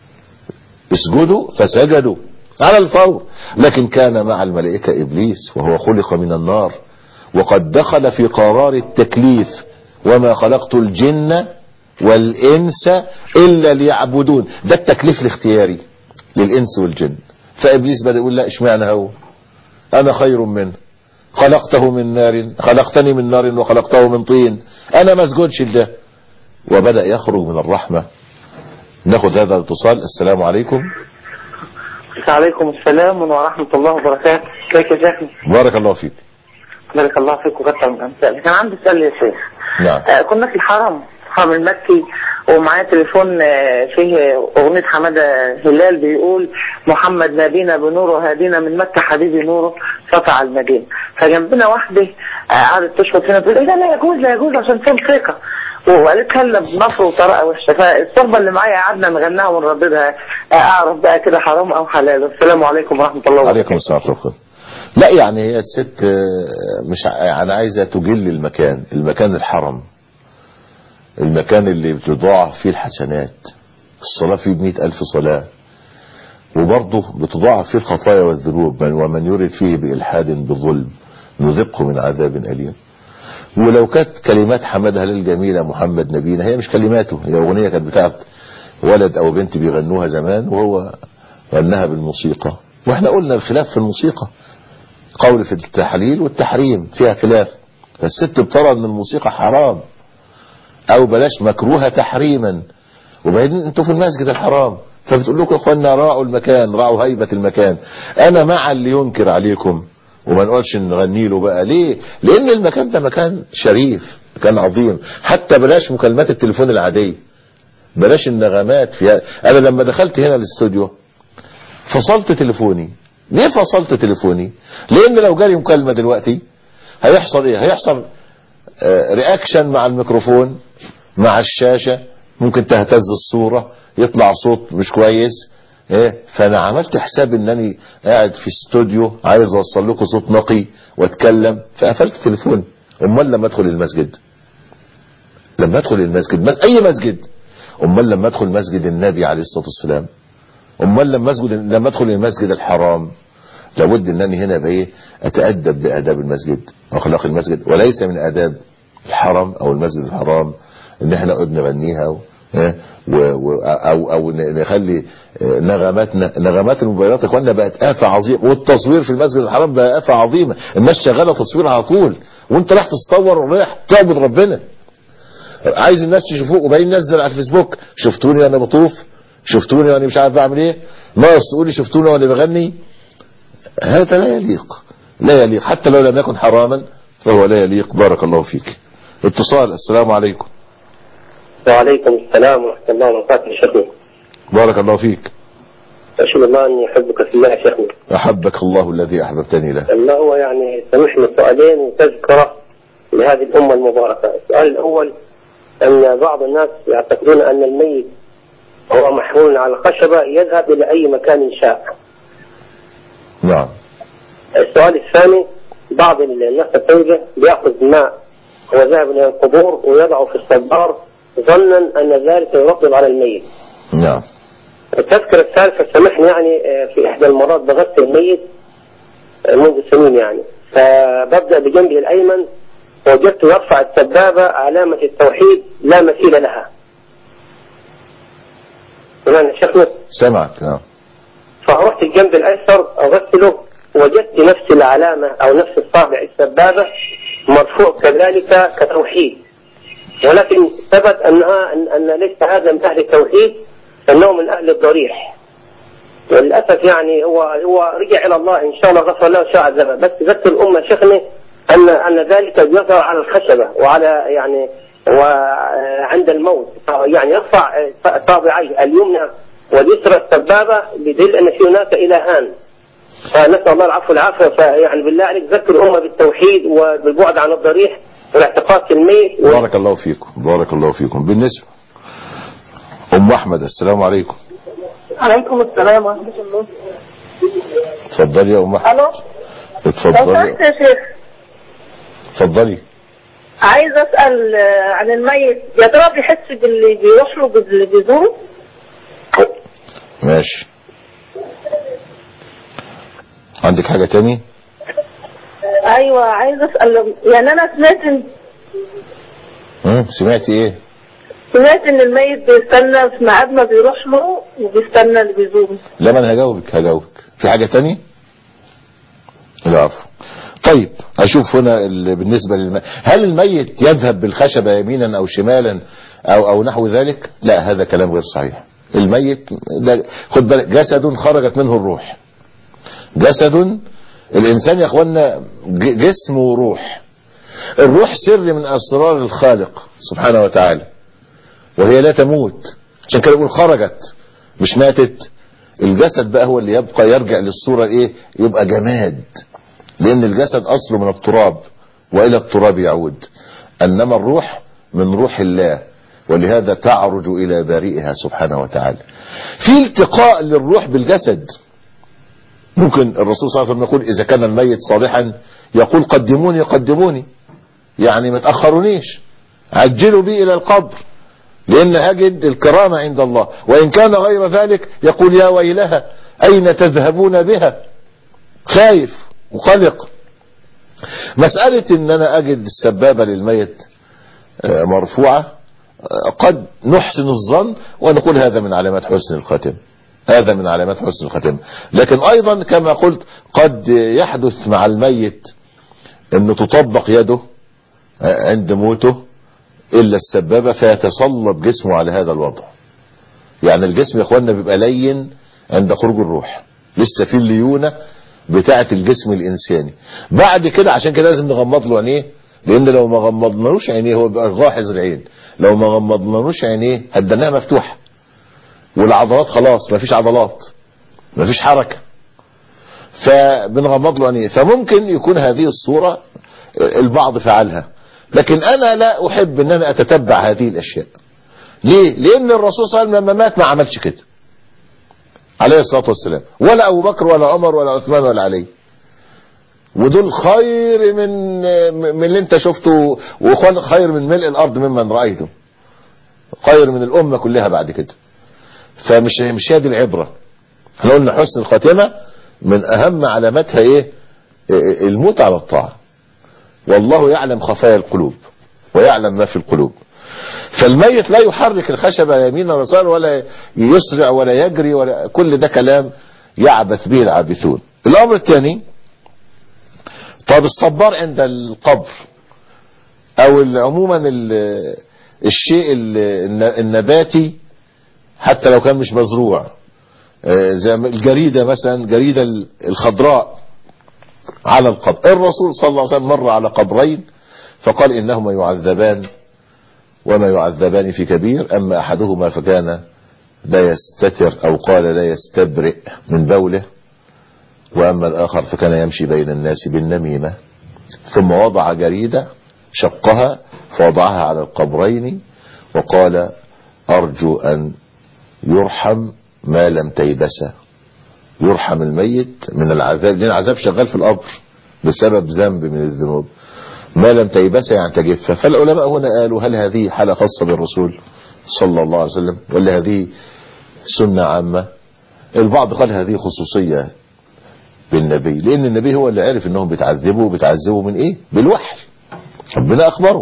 اسجدوا فسجدوا على الفور لكن كان مع الملائكة إبليس وهو خلق من النار وقد دخل في قرار التكليف وما خلقت الجن والإنس إلا ليعبدون ده التكليف الاختياري للإنس والجن فإبليس بدأ يقول لا اشمعنى هو أنا خير منه خلقته من نار خلقتني من نار وخلقته من طين أنا ما اسجدش لده وبدأ يخرج من الرحمة ناخد هذا الاتصال السلام عليكم عليكم السلام ورحمة الله وبركاته كيف يا شيخنا بارك الله فيك بارك الله فيك وكثر من أمثالك كان عندي سؤال يا شيخ نعم آه كنا في الحرم الحرم المكي ومعايا تليفون آه فيه أغنية حمادة هلال بيقول محمد نادينا بنوره وهادينا من مكة حبيبي نوره سطع المدينة فجنبنا واحدة آه قعدت تشخط فينا تقول ايه ده لا يجوز لا يجوز عشان فيه موسيقى وقالت هلا بنصر وطريقه وحشه فالصربه اللي معايا قعدنا نغناها ونرددها اعرف بقى كده حرام او حلال السلام عليكم ورحمه الله وبركاته عليكم السلام ورحمة الله لا يعني هي الست آه، مش ع- يعني عايزة تجل المكان المكان الحرم المكان اللي بتضاعف فيه الحسنات الصلاة فيه بمئة ألف صلاة وبرضه بتضاعف فيه الخطايا والذنوب من- ومن يرد فيه بإلحاد بظلم نذقه من عذاب أليم ولو كانت كلمات حمادة هلال جميلة محمد نبينا هي مش كلماته هي أغنية كانت بتاعت ولد أو بنت بيغنوها زمان وهو غناها بالموسيقى واحنا قلنا الخلاف في الموسيقى قول في التحليل والتحريم فيها خلاف فالست بترى ان الموسيقى حرام او بلاش مكروهة تحريما وبعدين انتوا في المسجد الحرام فبتقول لكم يا اخوانا راعوا المكان راعوا هيبة المكان انا مع اللي ينكر عليكم وما نقولش نغني له بقى ليه لان المكان ده مكان شريف مكان عظيم حتى بلاش مكالمات التليفون العادية بلاش النغمات فيها انا لما دخلت هنا الاستوديو فصلت تليفوني ليه فصلت تليفوني لان لو جالي مكالمة دلوقتي هيحصل ايه هيحصل آه، رياكشن مع الميكروفون مع الشاشة ممكن تهتز الصورة يطلع صوت مش كويس ايه فانا عملت حساب انني قاعد في استوديو عايز اوصل لكم صوت نقي واتكلم فقفلت تليفوني امال لما ادخل المسجد لما ادخل المسجد مس- اي مسجد امال لما ادخل مسجد النبي عليه الصلاة والسلام امال لما اسجد لما ادخل المسجد الحرام لابد انني هنا بايه اتادب باداب المسجد واخلاق المسجد وليس من اداب الحرم او المسجد الحرام ان احنا نقعد نغنيها و... إيه؟ و... و... او او ن- نخلي آه، نغماتنا نغمات الموبايلات يا اخوانا بقت آفة عظيمة والتصوير في المسجد الحرام بقى آفة عظيمة الناس شغالة تصوير على طول وانت رايح تتصور ورايح تعبد ربنا عايز الناس تشوفوك وبعدين ننزل على الفيسبوك شفتوني وانا بطوف شفتوني وانا مش عارف بعمل ايه ناقص تقولي شفتوني وانا بغني هذا لا يليق لا يليق حتى لو لم يكن حراما فهو لا يليق بارك الله فيك اتصال السلام عليكم وعليكم السلام ورحمة الله وبركاته يا شيخنا بارك الله فيك أشهد الله أني أحبك في الله يا شيخنا أحبك الله الذي أحببتني له أما هو يعني سمحنا سؤالين وتذكرة لهذه الأمة المباركة السؤال الأول أن بعض الناس يعتقدون أن الميت هو محمول على الخشبة يذهب إلى أي مكان شاء نعم السؤال الثاني بعض الناس الزوجة بيأخذ ماء وذهب إلى القبور ويضعه في الصبار ظنا أن ذلك يرطب على الميت نعم التذكرة الثالثة سامحني يعني آه، في إحدى المرات بغسل الميت آه، منذ سنين يعني فببدأ بجنبه الأيمن وجدت يرفع السبابة علامة التوحيد لا مثيل لها تمام يا شيخنا سمعك نعم فرحت الجنب الأيسر أغسله وجدت نفس العلامة أو نفس الصابع السبابة مرفوع كذلك كتوحيد ولكن ثبت أنها أن, أن ليس هذا من أهل التوحيد أنه من أهل الضريح وللأسف يعني هو هو رجع إلى الله إن شاء الله غفر له وشاء عذابه بس ذكر الأمة شيخنا أن أن ذلك يظهر على الخشبة وعلى يعني وعند الموت يعني يرفع صابعيه اليمنى واليسرى السبابة بدليل أن في هناك إلهان فنسأل الله العفو والعافية فيعني بالله عليك ذكر الأمة بالتوحيد وبالبعد عن الضريح والاعتقاد في الميت و... بارك الله فيكم بارك الله فيكم بالنسبة أم أحمد السلام عليكم عليكم السلام ورحمة الله اتفضلي يا أم أحمد ألو لو اتفضلي سمحت يا شيخ اتفضلي عايز أسأل آه، عن الميت يا ترى بيحس باللي بيروح له باللي بيزوره ماشي عندك حاجة تاني أيوة عايز أسأل يعني أنا سمعت إن مم. سمعتي ايه سمعت إن الميت بيستنى في ميعاد ما بيروح له وبيستنى اللي بيزوره لا ما انا هجاوبك هجاوبك في حاجة تاني العفو طيب اشوف هنا ال- بالنسبة للم... هل الميت يذهب بالخشبة يمينا او شمالا او او نحو ذلك لا هذا كلام غير صحيح الميت ده خد بالك جسد خرجت منه الروح جسد الانسان يا اخوانا ج- جسم وروح الروح سر من اسرار الخالق سبحانه وتعالى وهي لا تموت عشان كده يقول خرجت مش ماتت الجسد بقى هو اللي يبقى يرجع للصورة ايه يبقى جماد لان الجسد اصله من التراب والى التراب يعود انما الروح من روح الله ولهذا تعرج الى بارئها سبحانه وتعالى في التقاء للروح بالجسد ممكن الرسول صلى الله عليه وسلم يقول اذا كان الميت صالحا يقول قدموني قدموني يعني ما تاخرونيش عجلوا بي الى القبر لان اجد الكرامة عند الله وان كان غير ذلك يقول يا ويلها اين تذهبون بها خايف وقلق مسألة ان انا اجد السبابة للميت آه، مرفوعة آه، قد نحسن الظن ونقول هذا من علامات حسن الخاتم هذا من علامات حسن الختم لكن ايضا كما قلت قد يحدث مع الميت انه تطبق يده آه، عند موته الا السبابة فيتصلب جسمه على هذا الوضع يعني الجسم يا اخوانا بيبقى لين عند خروج الروح لسه في الليونة بتاعة الجسم الانساني بعد كده عشان كده لازم نغمض له عينيه لان لو ما غمضنالوش عينيه هو بيبقى غاحظ العين لو ما غمضنالوش عينيه هدناها مفتوحة والعضلات خلاص مفيش عضلات مفيش حركة فبنغمض له عينيه فممكن يكون هذه الصورة البعض فعلها لكن انا لا احب ان انا اتتبع هذه الاشياء ليه لان الرسول صلى الله عليه وسلم لما مات ما عملش كده عليه الصلاة والسلام ولا ابو بكر ولا عمر ولا عثمان ولا علي ودول خير من من اللي انت شفته وخير من ملء الارض ممن رايته خير من الامه كلها بعد كده فمش مش هي دي العبره احنا قلنا حسن الخاتمه من اهم علاماتها ايه الموت على الطاعه والله يعلم خفايا القلوب ويعلم ما في القلوب فالميت لا يحرك الخشبة يمينا ويسارا ولا يسرع ولا يجري ولا كل ده كلام يعبث به العابثون الامر الثاني طب الصبار عند القبر او عموما الشيء النباتي حتى لو كان مش مزروع زي الجريدة مثلا جريدة الخضراء على القبر الرسول صلى الله عليه وسلم مر على قبرين فقال إنهما يعذبان وما يعذبان في كبير أما أحدهما فكان لا يستتر أو قال لا يستبرئ من بوله وأما الآخر فكان يمشي بين الناس بالنميمة ثم وضع جريدة شقها فوضعها على القبرين وقال أرجو أن يرحم ما لم تيبسا يرحم الميت من العذاب لان العذاب شغال في القبر بسبب ذنب من الذنوب ما لم تيبس يعني تجف فالعلماء هنا قالوا هل هذه حالة خاصة بالرسول صلى الله عليه وسلم ولا هذه سنة عامة البعض قال هذه خصوصية بالنبي لان النبي هو اللي عرف انهم بيتعذبوا بيتعذبوا من ايه بالوحي ربنا اخبره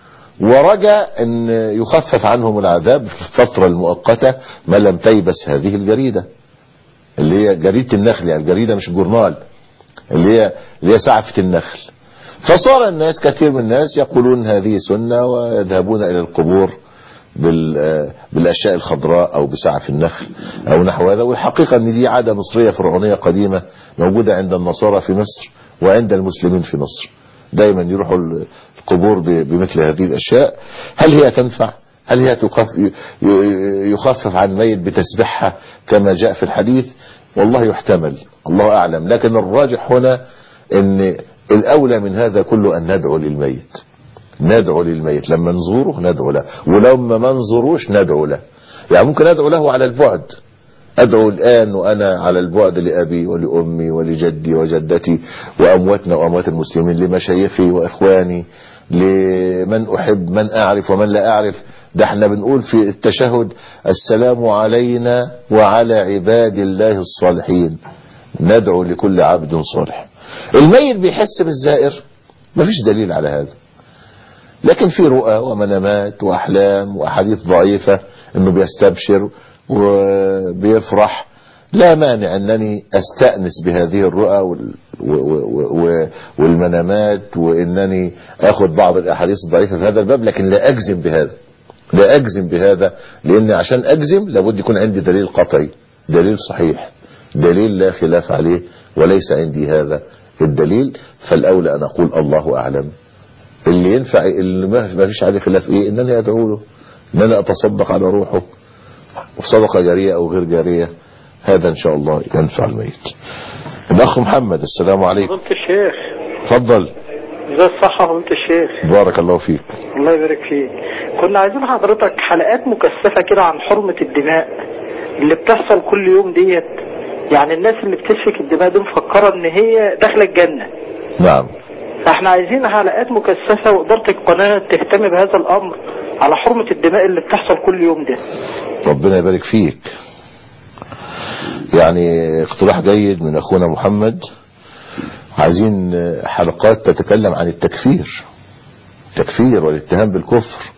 ورجى ان يخفف عنهم العذاب في الفترة المؤقتة ما لم تيبس هذه الجريدة اللي هي جريدة النخل يعني الجريدة مش جورنال اللي هي اللي هي سعفة النخل فصار الناس كثير من الناس يقولون هذه سنة ويذهبون إلى القبور بال- بالأشياء الخضراء أو بسعف النخل أو نحو هذا والحقيقة أن دي عادة مصرية فرعونية قديمة موجودة عند النصارى في مصر وعند المسلمين في مصر دايما يروحوا القبور ب- بمثل هذه الأشياء هل هي تنفع هل هي تخف- ي- ي- يخفف عن الميت بتسبيحها كما جاء في الحديث والله يحتمل الله أعلم لكن الراجح هنا أن الأولى من هذا كله أن ندعو للميت ندعو للميت لما نزوره ندعو له ولما ما نزوروش ندعو له يعني ممكن أدعو له على البعد أدعو الآن وأنا على البعد لأبي ولأمي ولجدي وجدتي وأمواتنا وأموات المسلمين لمشايخي وإخواني لمن أحب من أعرف ومن لا أعرف ده احنا بنقول في التشهد السلام علينا وعلى عباد الله الصالحين ندعو لكل عبد صالح الميت بيحس بالزائر مفيش دليل على هذا لكن في رؤى ومنامات وأحلام وأحاديث ضعيفة أنه بيستبشر وبيفرح لا مانع أنني أستأنس بهذه الرؤى وال- و- و- و- والمنامات وأنني أخذ بعض الأحاديث الضعيفة في هذا الباب لكن لا أجزم بهذا لا أجزم بهذا لأن عشان أجزم لابد يكون عندي دليل قطعي دليل صحيح دليل لا خلاف عليه وليس عندي هذا الدليل فالأولى أن أقول الله أعلم اللي ينفع اللي ما ما فيش عليه خلاف ايه ان انا ادعو له ان انا اتصدق على روحه وصدقه جاريه او غير جاريه هذا ان شاء الله ينفع الميت الاخ محمد السلام عليكم فضيلة الشيخ اتفضل ازي الصحة فضيلة الشيخ بارك الله فيك الله يبارك فيك كنا عايزين حضرتك حلقات مكثفة كده عن حرمة الدماء اللي بتحصل كل يوم ديت يعني الناس اللي بتسفك الدماء دي مفكرة ان هي داخلة الجنة نعم فاحنا عايزين حلقات مكثفة وإدارة القناة تهتم بهذا الأمر على حرمة الدماء اللي بتحصل كل يوم ده ربنا يبارك فيك يعني اقتراح جيد من اخونا محمد عايزين حلقات تتكلم عن التكفير التكفير والاتهام بالكفر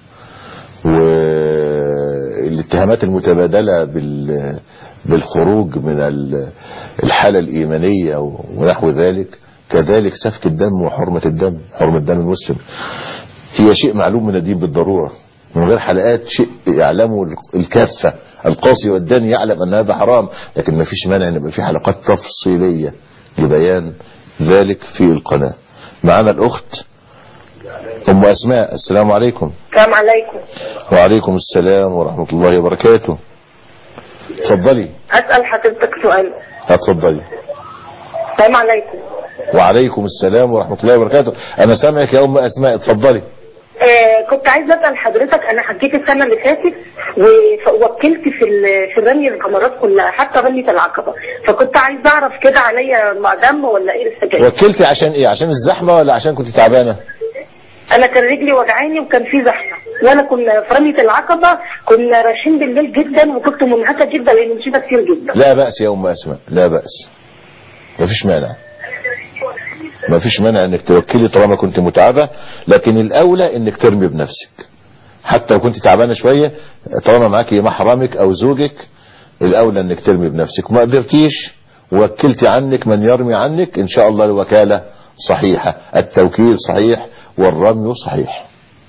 والاتهامات المتبادلة بال بالخروج من ال- الحالة الإيمانية ونحو ذلك كذلك سفك الدم وحرمة الدم حرمة دم المسلم هي شيء معلوم من الدين بالضرورة من غير حلقات شيء يعلمه الكافة القاصي والداني يعلم أن هذا حرام لكن ما فيش مانع أن يبقى في حلقات تفصيلية لبيان ذلك في القناة معنا الأخت أم أسماء السلام عليكم السلام عليكم وعليكم السلام ورحمة الله وبركاته اتفضلي أسأل حضرتك سؤال اتفضلي السلام عليكم وعليكم السلام ورحمة الله وبركاته أنا سامعك يا أم أسماء اتفضلي آه كنت عايزه اسال حضرتك انا حجيت السنه اللي فاتت ووكلت في ال- في رمي الجمرات كلها حتى رميه العقبه فكنت عايزه اعرف كده عليا دم ولا ايه السجاير وكلتي عشان إيه عشان الزحمة ولا عشان كنت تعبانة انا كان رجلي وجعاني وكان في زحمه وانا كنا في رميه العقبه كنا راشين بالليل جدا وكنت منهكه جدا لان مشينا كتير جدا لا بأس يا أم أسماء لا بأس مفيش مانع مفيش مانع انك توكلي طالما كنت متعبة لكن الاولى انك ترمي بنفسك حتى لو كنت تعبانة شوية طالما معاكي محرمك او زوجك الاولى انك ترمي بنفسك ما قدرتيش وكلتي عنك من يرمي عنك ان شاء الله الوكالة صحيحة التوكيل صحيح والرمي صحيح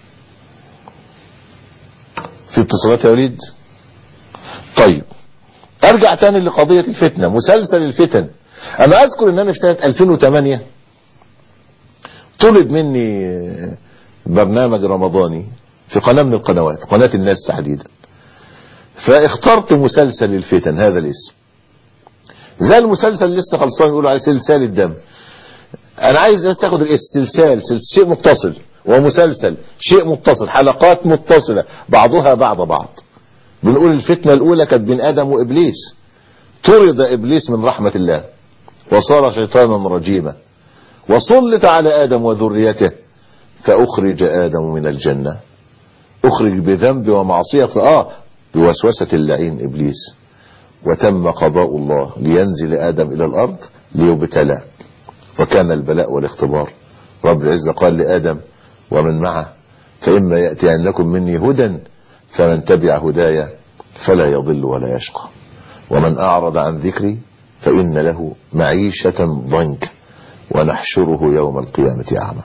في اتصالات يا وليد طيب ارجع تاني لقضية الفتنة مسلسل الفتن انا اذكر ان انا في سنة 2008 طلب مني برنامج رمضاني في قناة من القنوات قناة الناس تحديدا فاخترت مسلسل الفتن هذا الاسم زي المسلسل اللي لسه خلصان يقولوا عليه سلسال الدم انا عايز بس اخد السلسال شيء متصل ومسلسل شيء متصل حلقات متصلة بعضها بعض بعض بنقول الفتنة الاولى كانت بين ادم وابليس طرد إبليس من رحمة الله وصار شيطانا رجيما وسلط على آدم وذريته فأخرج آدم من الجنة أخرج بذنب ومعصية آه بوسوسة اللعين إبليس وتم قضاء الله لينزل آدم إلى الأرض ليبتلى وكان البلاء والاختبار رب العزة قال لآدم ومن معه فإما يأتينكم مني هدى فمن تبع هدايا فلا يضل ولا يشقى ومن أعرض عن ذكري فإن له معيشة ضنكا ونحشره يوم القيامة أعمى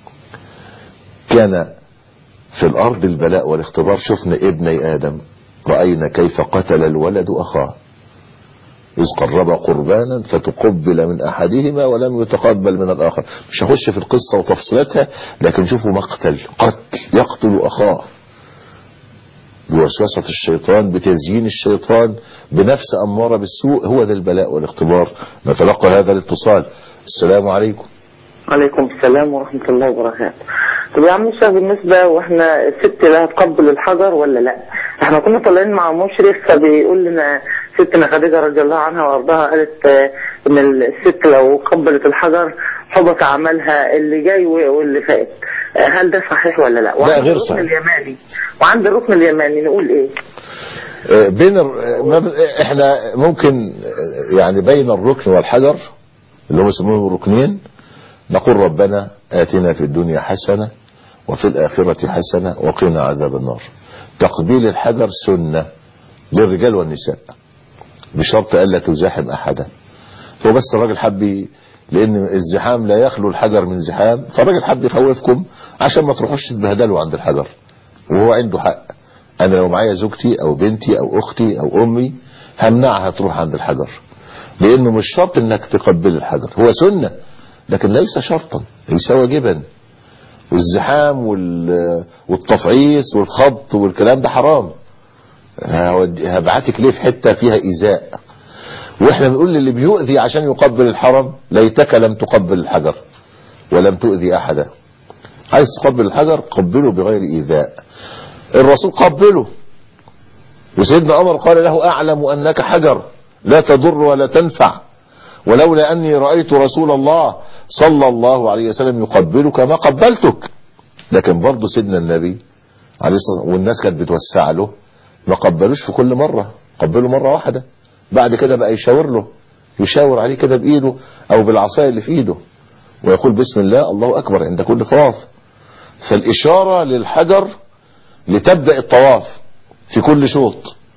كان في الأرض البلاء والاختبار شفنا ابني آدم رأينا كيف قتل الولد أخاه إذ قرب قربانا فتقبل من أحدهما ولم يتقبل من الآخر مش هخش في القصة وتفصيلاتها لكن شوفوا مقتل قتل يقتل أخاه بوسوسة الشيطان بتزيين الشيطان بنفس أمارة بالسوء هو ذا البلاء والاختبار نتلقى هذا الاتصال السلام عليكم عليكم السلام ورحمة الله وبركاته طب يا عم الشيخ بالنسبة واحنا الست لا هتقبل الحجر ولا لا احنا كنا طالعين مع مشرف فبيقول لنا ستنا خديجة رضي الله عنها وارضاها قالت آه، ان الست لو قبلت الحجر حبط عملها اللي جاي واللي فات آه، هل ده صحيح ولا لا وعند غير الركن صحيح. اليماني وعند الركن اليماني نقول ايه آه، بين الر- آه، ما ب- احنا ممكن آه، يعني بين الركن والحجر اللي هم يسموهم الركنين نقول ربنا آتنا في الدنيا حسنة وفي الآخرة حسنة وقنا عذاب النار تقبيل الحجر سنة للرجال والنساء بشرط ألا تزاحم أحدا هو بس الراجل حب ي- لأن الزحام لا يخلو الحجر من زحام فالراجل حب يخوفكم عشان ما تروحوش تتبهدلوا عند الحجر وهو عنده حق أنا لو معايا زوجتي أو بنتي أو أختي أو أمي همنعها تروح عند الحجر لأنه مش شرط إنك تقبل الحجر هو سنة لكن ليس شرطا ليس واجبا والزحام وال- والتفعيص والخبط والكلام ده حرام هود- هبعتك ليه في حتة فيها إيذاء واحنا بنقول للي بيؤذي عشان يقبل الحرم ليتك لم تقبل الحجر ولم تؤذي أحدا عايز تقبل الحجر قبله بغير إيذاء الرسول قبله وسيدنا عمر قال له أعلم أنك حجر لا تضر ولا تنفع ولولا أني رأيت رسول الله صلى الله عليه وسلم يقبلك ما قبلتك لكن برضه سيدنا النبي عليه الصلاة والسلام والناس كانت بتوسع له ما قبلوش في كل مرة قبله مرة واحدة بعد كده بقى يشاور له يشاور عليه كده بإيده أو بالعصاية اللي في إيده ويقول بسم الله الله أكبر عند كل طواف فالإشارة للحجر لتبدأ الطواف في كل شوط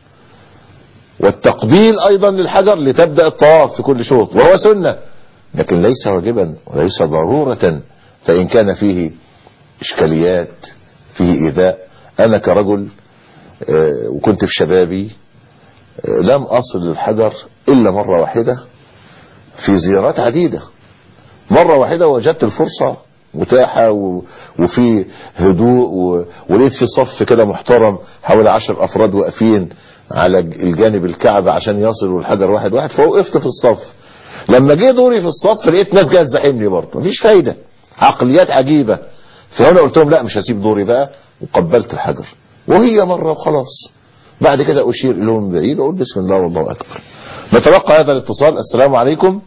والتقبيل أيضا للحجر لتبدأ الطواف في كل شوط وهو سنة لكن ليس واجبا وليس ضرورة فإن كان فيه إشكاليات فيه إيذاء أنا كرجل آه، وكنت في شبابي آه، لم أصل للحجر إلا مرة واحدة في زيارات عديدة مرة واحدة وجدت الفرصة متاحة و... وفي هدوء و... ولقيت في صف كده محترم حوالي عشر أفراد واقفين على الجانب الكعبة عشان يصلوا الحجر واحد واحد فوقفت في الصف لما جه دوري في الصف لقيت ناس جايه تزاحمني برضه مفيش فايدة عقليات عجيبة فهنا قلت لهم لا مش هسيب دوري بقى وقبلت الحجر وهي مرة وخلاص بعد كده أشير لهم من بعيد وأقول بسم الله والله أكبر نتلقى هذا الاتصال السلام عليكم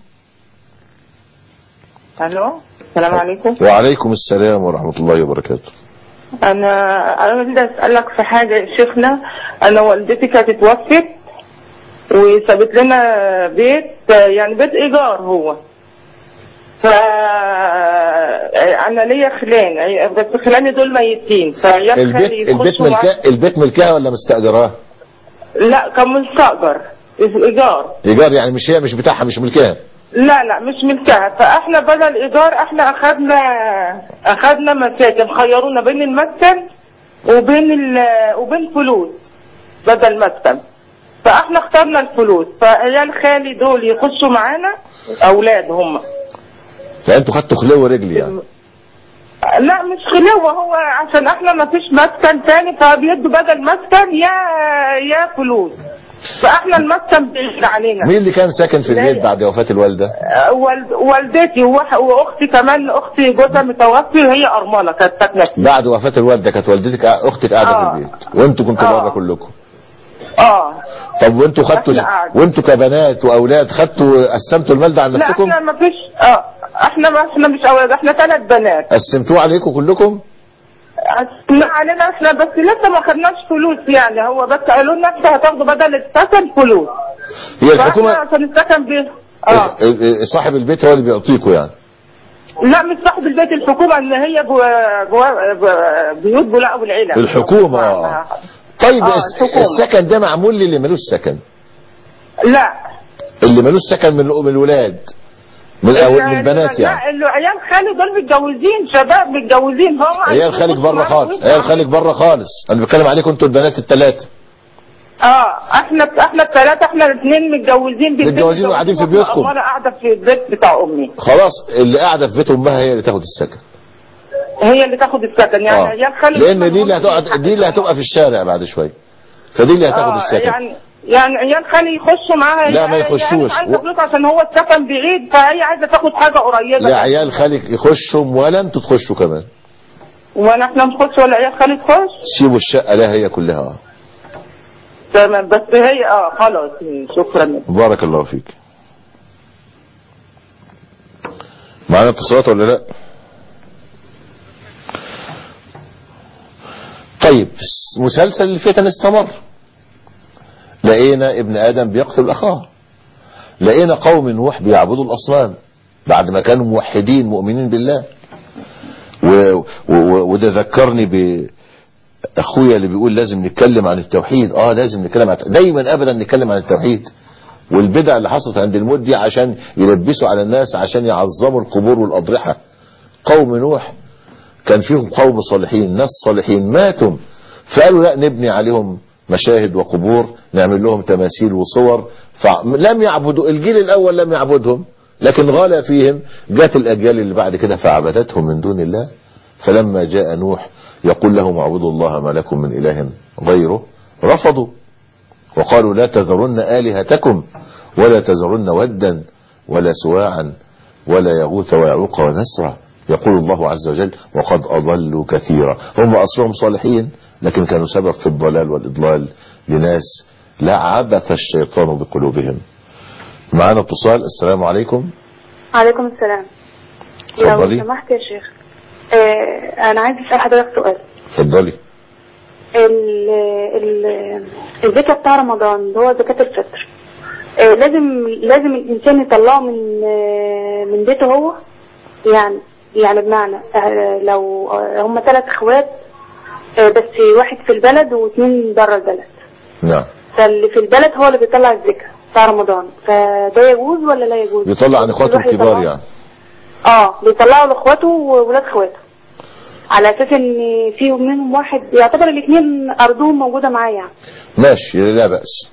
الو السلام عليكم وعليكم السلام ورحمة الله وبركاته انا انا بدي اسالك في حاجه يا شيخنا انا والدتي كانت اتوفت وسابت لنا بيت يعني بيت ايجار هو ف انا ليا خلان بس خلاني دول ميتين فعيال البيت خالي البيت يخشوا معايا- ملكها البيت ملكها ولا مستأجراه لا كان مستأجر ايجار ايجار يعني مش هي مش بتاعها مش ملكها لا لا مش ملكها فاحنا بدل ايجار احنا اخدنا اخدنا مساكن خيرونا بين المسكن وبين ال وبين فلوس بدل مسكن فاحنا اخترنا الفلوس فعيال خالي دول يخشوا معانا اولاد هم فانتوا خدتوا خلو رجل يعني لا مش خلوة هو عشان احنا ما فيش مسكن تاني فبيدوا بدل مسكن يا يا فلوس فاحنا المسكن بيغلى علينا مين اللي كان ساكن في البيت بعد وفاة الوالدة والد والدتي وح- واختي كمان اختي جوزها متوفي وهي ارمله كانت ساكنه فيه بعد وفاة الوالدة كانت والدتك قاع- اختك قاعدة آه. في البيت وانتوا كنتوا آه. بره كلكم اه طب وانتوا خدتوا إحنا قاعد. وانتوا كبنات واولاد خدتوا قسمتوا المال ده عن لا نفسكم احنا ما فيش اه احنا ما احنا مش اولاد احنا ثلاث بنات قسمتوه عليكم كلكم لا علينا احنا بس لسه ما خدناش فلوس يعني هو بس قالوا لنا انتوا هتاخدوا بدل السكن فلوس هي فاحنا الحكومه عشان السكن بي اه ال- ال- صاحب البيت هو اللي بيعطيكم يعني لا مش صاحب البيت الحكومه اللي هي جوا جوا جوا- بيوت بولاء ابو العلا الحكومه اه طيب آه، الس- الحكومة. السكن ده معمول للي ملوش سكن لا اللي ملوش سكن من من الولاد من الأو- من البنات يعني لا اللي عيال خالي دول متجوزين شباب متجوزين هم عيال خالك بره خالص عيال خالك بره خالص انا بتكلم عليكم انتوا البنات الثلاثه اه احنا احنا الثلاثه احنا الاثنين متجوزين بنتين متجوزين وقاعدين في بيوتكم. وانا قاعده في البيت بتاع امي خلاص اللي قاعده في بيت امها هي اللي تاخد السكن هي اللي تاخد السكن يعني آه. عيال خالي لان دي اللي هتقعد دي اللي هتبقى في الشارع بعد شويه فدي اللي هتاخد آه السكن يعني يعني عيال خالي يخشوا معاها لا، ما هي- يخشوش. هي مش عايزه فلوس عشان هو السكن بعيد فهي عايزه تاخد حاجه قريبه لا عيال خالك يخشوا ولا انتوا تخشوا كمان وانا احنا نخش ولا عيال خالي تخش سيبوا الشقه لها هي كلها تمام بس هي اه خلاص شكرا بارك الله فيك معانا اتصالات ولا لا طيب مسلسل الفتن استمر لقينا ابن ادم بيقتل اخاه لقينا قوم نوح بيعبدوا الاصنام بعد ما كانوا موحدين مؤمنين بالله و- و- وده ذكرني باخويا اللي بيقول لازم نتكلم عن التوحيد اه لازم نتكلم عن دايما ابدا نتكلم عن التوحيد والبدع اللي حصلت عند الموت دي عشان يلبسوا على الناس عشان يعظموا القبور والاضرحه قوم نوح كان فيهم قوم صالحين ناس صالحين ماتوا فقالوا لا نبني عليهم مشاهد وقبور نعمل لهم تماثيل وصور فلم يعبدوا الجيل الاول لم يعبدهم لكن غال فيهم جات الاجيال اللي بعد كده فعبدتهم من دون الله فلما جاء نوح يقول لهم اعبدوا الله ما لكم من اله غيره رفضوا وقالوا لا تذرن آلهتكم ولا تذرن ودا ولا سواعا ولا يغوث ويعوق ونسرا يقول الله عز وجل وقد أضلوا كثيرا هم أصلهم صالحين لكن كانوا سبب في الضلال والإضلال لناس لا عبث الشيطان بقلوبهم معنا اتصال السلام عليكم عليكم السلام اتفضلي. لو سمحت يا شيخ آه انا عايز اسال حضرتك سؤال اتفضلي ال ال الزكاة بتاع رمضان اللي هو زكاة الفطر آه لازم لازم الانسان يطلعه من آه من بيته هو يعني يعني بمعنى آه لو آه هم ثلاث اخوات آه بس واحد في البلد واثنين بره البلد نعم فاللي في البلد هو اللي بيطلع الزكاة بتاع رمضان فده يجوز ولا لا يجوز؟ يطلع عن اخواته الواحد الكبار يطلعه؟ يعني اه بيطلعوا لاخواته وولاد اخواته على اساس ان في منهم واحد يعتبر الاثنين ارضهم موجوده معاه يعني ماشي لا بأس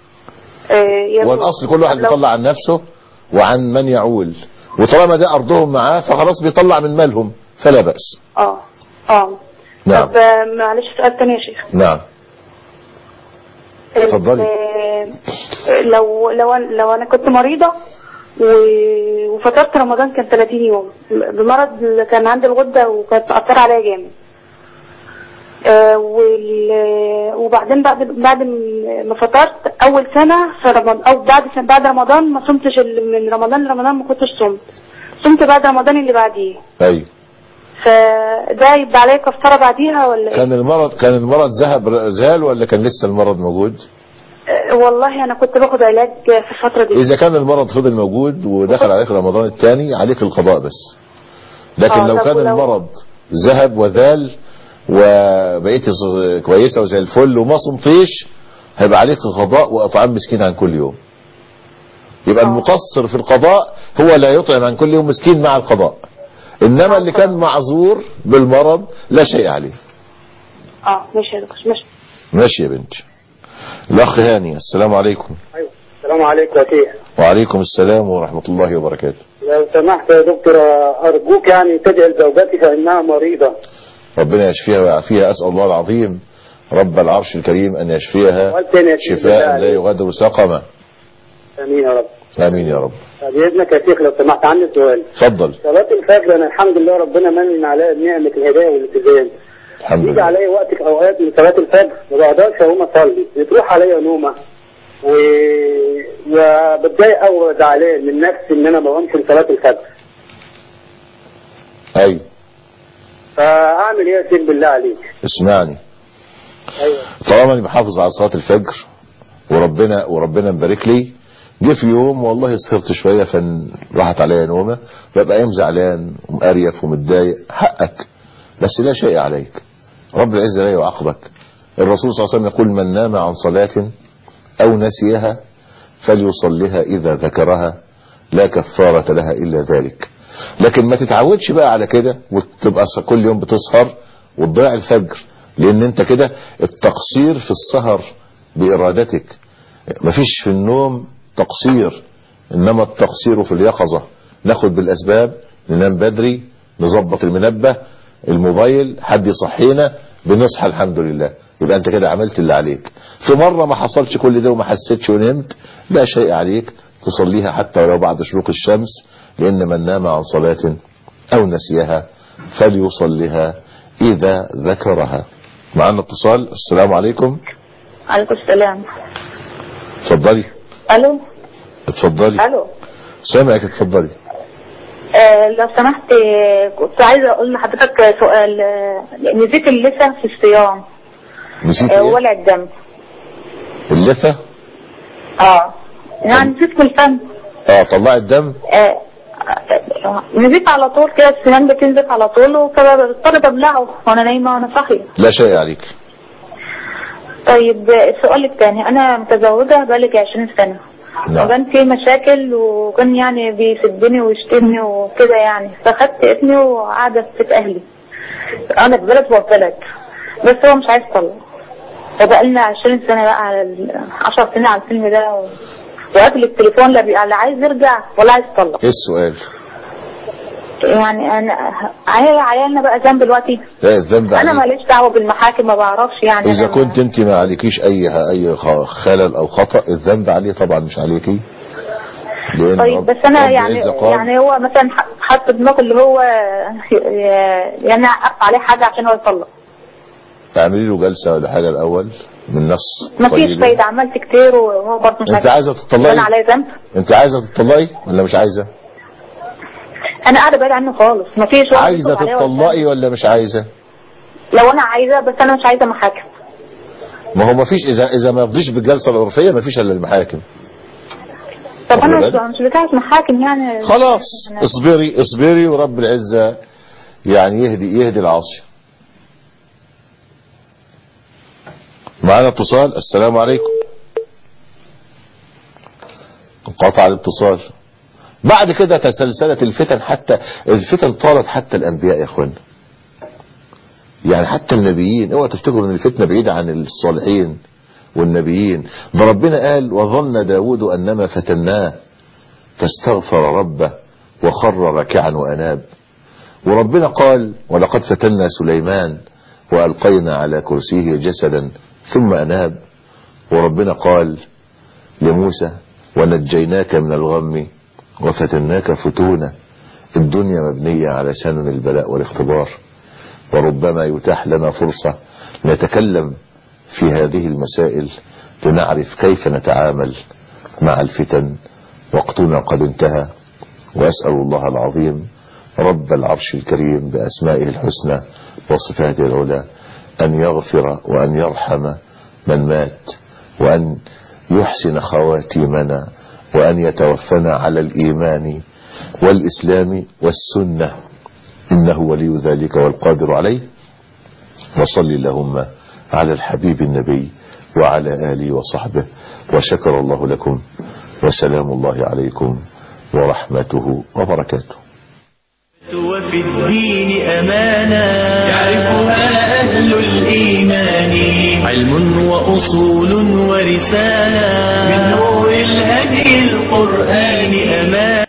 آه يجوز. والاصل كل واحد لو- بيطلع عن نفسه وعن من يعول وطالما ده ارضهم معاه فخلاص بيطلع من مالهم فلا بأس اه اه نعم طب آه، معلش سؤال تاني يا شيخ نعم اتفضلي. آه، لو لو أنا- لو انا كنت مريضه و- وفطرت رمضان كان 30 يوم بمرض كان عندي الغده وكانت مأثرة عليا جامد آه، وال- وبعدين بعد بعد ما فطرت اول سنه في رمضان او بعد سنة بعد رمضان ما صمتش ال- من رمضان لرمضان ما كنتش صمت صمت بعد رمضان اللي بعديه ايوه فده يبقى عليا كفاره بعديها ولا ايه؟ كان المرض كان المرض ذهب زال ولا كان لسه المرض موجود آه، والله انا كنت باخد علاج في الفتره دي اذا كان المرض فضل موجود ودخل عليك رمضان الثاني عليك القضاء بس لكن آه، لو طب كان ولو- المرض ذهب وذال وبقيت ص- كويسه وزي الفل وما صمتيش هيبقى عليك قضاء واطعام مسكين عن كل يوم يبقى المقصر في القضاء هو لا يطعم عن كل يوم مسكين مع القضاء انما اللي كان معذور بالمرض لا شيء عليه اه ماشي يا دكتور ماشي ماشي يا بنتي الاخ هاني السلام عليكم السلام عليكم يا شيخ وعليكم السلام ورحمه الله وبركاته لو سمحت يا دكتور أرجوك يعني تدعي لزوجتي فإنها مريضة ربنا يشفيها ويعافيها أسأل الله العظيم رب العرش الكريم أن يشفيها والتاني يا شيخ شفاء بالله لا يغادر سقما آمين يا رب آمين يا رب بإذنك يا شيخ لو سمحت عندي سؤال اتفضل صلاة الفجر أنا الحمد لله ربنا من عليا بنعمة الهداية والالتزام الحمد يجي لله عليا وقت في اوقات من صلاه الفجر ما بقدرش اقوم اصلي بتروح عليا نومه و... وبتضايق قوي وزعلان من نفسي ان انا ما بقومش لصلاه الفجر ايوه فاعمل ايه يا سيد بالله عليك؟ اسمعني ايوه طالما اني محافظ على صلاه الفجر وربنا وربنا مبارك لي جه في يوم والله سهرت شويه فراحت عليا نومه ببقى يوم زعلان ومقريف ومتضايق حقك بس لا شيء عليك رب العزه لا يعاقبك الرسول صلى الله عليه وسلم يقول من نام عن صلاه او نسيها فليصلها اذا ذكرها لا كفاره لها الا ذلك لكن ما تتعودش بقى على كده وتبقى كل يوم بتسهر وتضيع الفجر لان انت كده التقصير في السهر بارادتك مفيش في النوم تقصير انما التقصير في اليقظة ناخد بالاسباب ننام بدري نظبط المنبه الموبايل حد يصحينا بنصحى الحمد لله يبقى انت كده عملت اللي عليك في مرة ما حصلش كل ده وما حسيتش ونمت لا شيء عليك تصليها حتى ولو بعد شروق الشمس لان من نام عن صلاة او نسيها فليصلها اذا ذكرها معنا اتصال السلام عليكم عليكم السلام اتفضلي الو اتفضلي الو سامعك اتفضلي آه لو سمحت آه، كنت عايزه اقول لحضرتك سؤال آه، نسيت اللثه في الصيام نسيت آه، ايه ولع الدم اللثة اه يعني نسيت في الفم اه طلعت دم آه، آه، نزيف على طول كده السنان بتنزف على طول فبضطر ابلعه وانا نايمه وانا صاحيه لا شيء عليك طيب آه، السؤال الثاني انا متزوجه بقالي 20 سنه نعم وكان في مشاكل وكان يعني بيسدني ويشتمني وكده يعني فاخدت ابني وقاعده في بيت اهلي انا في بلد وهو في بلد بس هو مش عايز يطلع وبقالنا 20 سنه بقى على ال- 10 سنين على الفيلم ده و... وقافل التليفون لا بي- لا عايز يرجع ولا عايز يطلع ايه السؤال يعني انا عيال عيالنا بقى ذنب دلوقتي لا الذنب انا عليك ماليش دعوه بالمحاكم ما بعرفش يعني اذا أنا كنت انت ما عليكيش اي اي خ- خلل او خطأ الذنب عليه طبعا مش عليكي لان طيب رب- بس انا رب يعني العزة قال يعني هو مثلا ح- حط دماغه اللي هو ي- يعني اقف عليه حاجه عشان هو يطلق اعملي له جلسة ولا حاجة الاول من نص مفيش طيبين. فايده عملت كتير وهو برضه مش انت عايزة تطلقي؟ يبقى انا عليا ذنب انت عايزة تطلقي ولا مش عايزة انا قاعده بعيد عنه خالص مفيش ولا عايزة يطلب عليا ولا تطلقي ولا مش عايزة ذنب. لو انا عايزه بس انا مش عايزه محاكم ما هو ما فيش اذا اذا ما رضيش بالجلسة العرفية ما فيش الا المحاكم طب انا واخد بالك؟ مش مش بتاعت محاكم يعني خلاص اصبري اصبري ورب العزة يعني يهدي يهدي العاصي معنا اتصال السلام عليكم انقطع الاتصال بعد كده تسلسلت الفتن حتى الفتن طالت حتى الانبياء يا اخوانا يعني حتى النبيين اوعى تفتكروا ان الفتنه بعيده عن الصالحين والنبيين ده ربنا قال وظن داود انما فتناه فاستغفر ربه وخر ركعا واناب وربنا قال ولقد فتنا سليمان والقينا على كرسيه جسدا ثم اناب وربنا قال لموسى ونجيناك من الغم وفتناك فتونا الدنيا مبنية على سنن البلاء والاختبار وربما يتاح لنا فرصة نتكلم في هذه المسائل لنعرف كيف نتعامل مع الفتن وقتنا قد انتهى وأسأل الله العظيم رب العرش الكريم بأسمائه الحسنى وصفاته العلى أن يغفر وأن يرحم من مات وأن يحسن خواتيمنا وأن يتوفنا على الإيمان والإسلام والسنة إنه ولي ذلك والقادر عليه وصل اللهم على الحبيب النبي وعلى آله وصحبه وشكر الله لكم وسلام الله عليكم ورحمته وبركاته وفي الدين أمانا يعرفها أهل الإيمان علم وأصول ورسالة من نور الهدي القرآن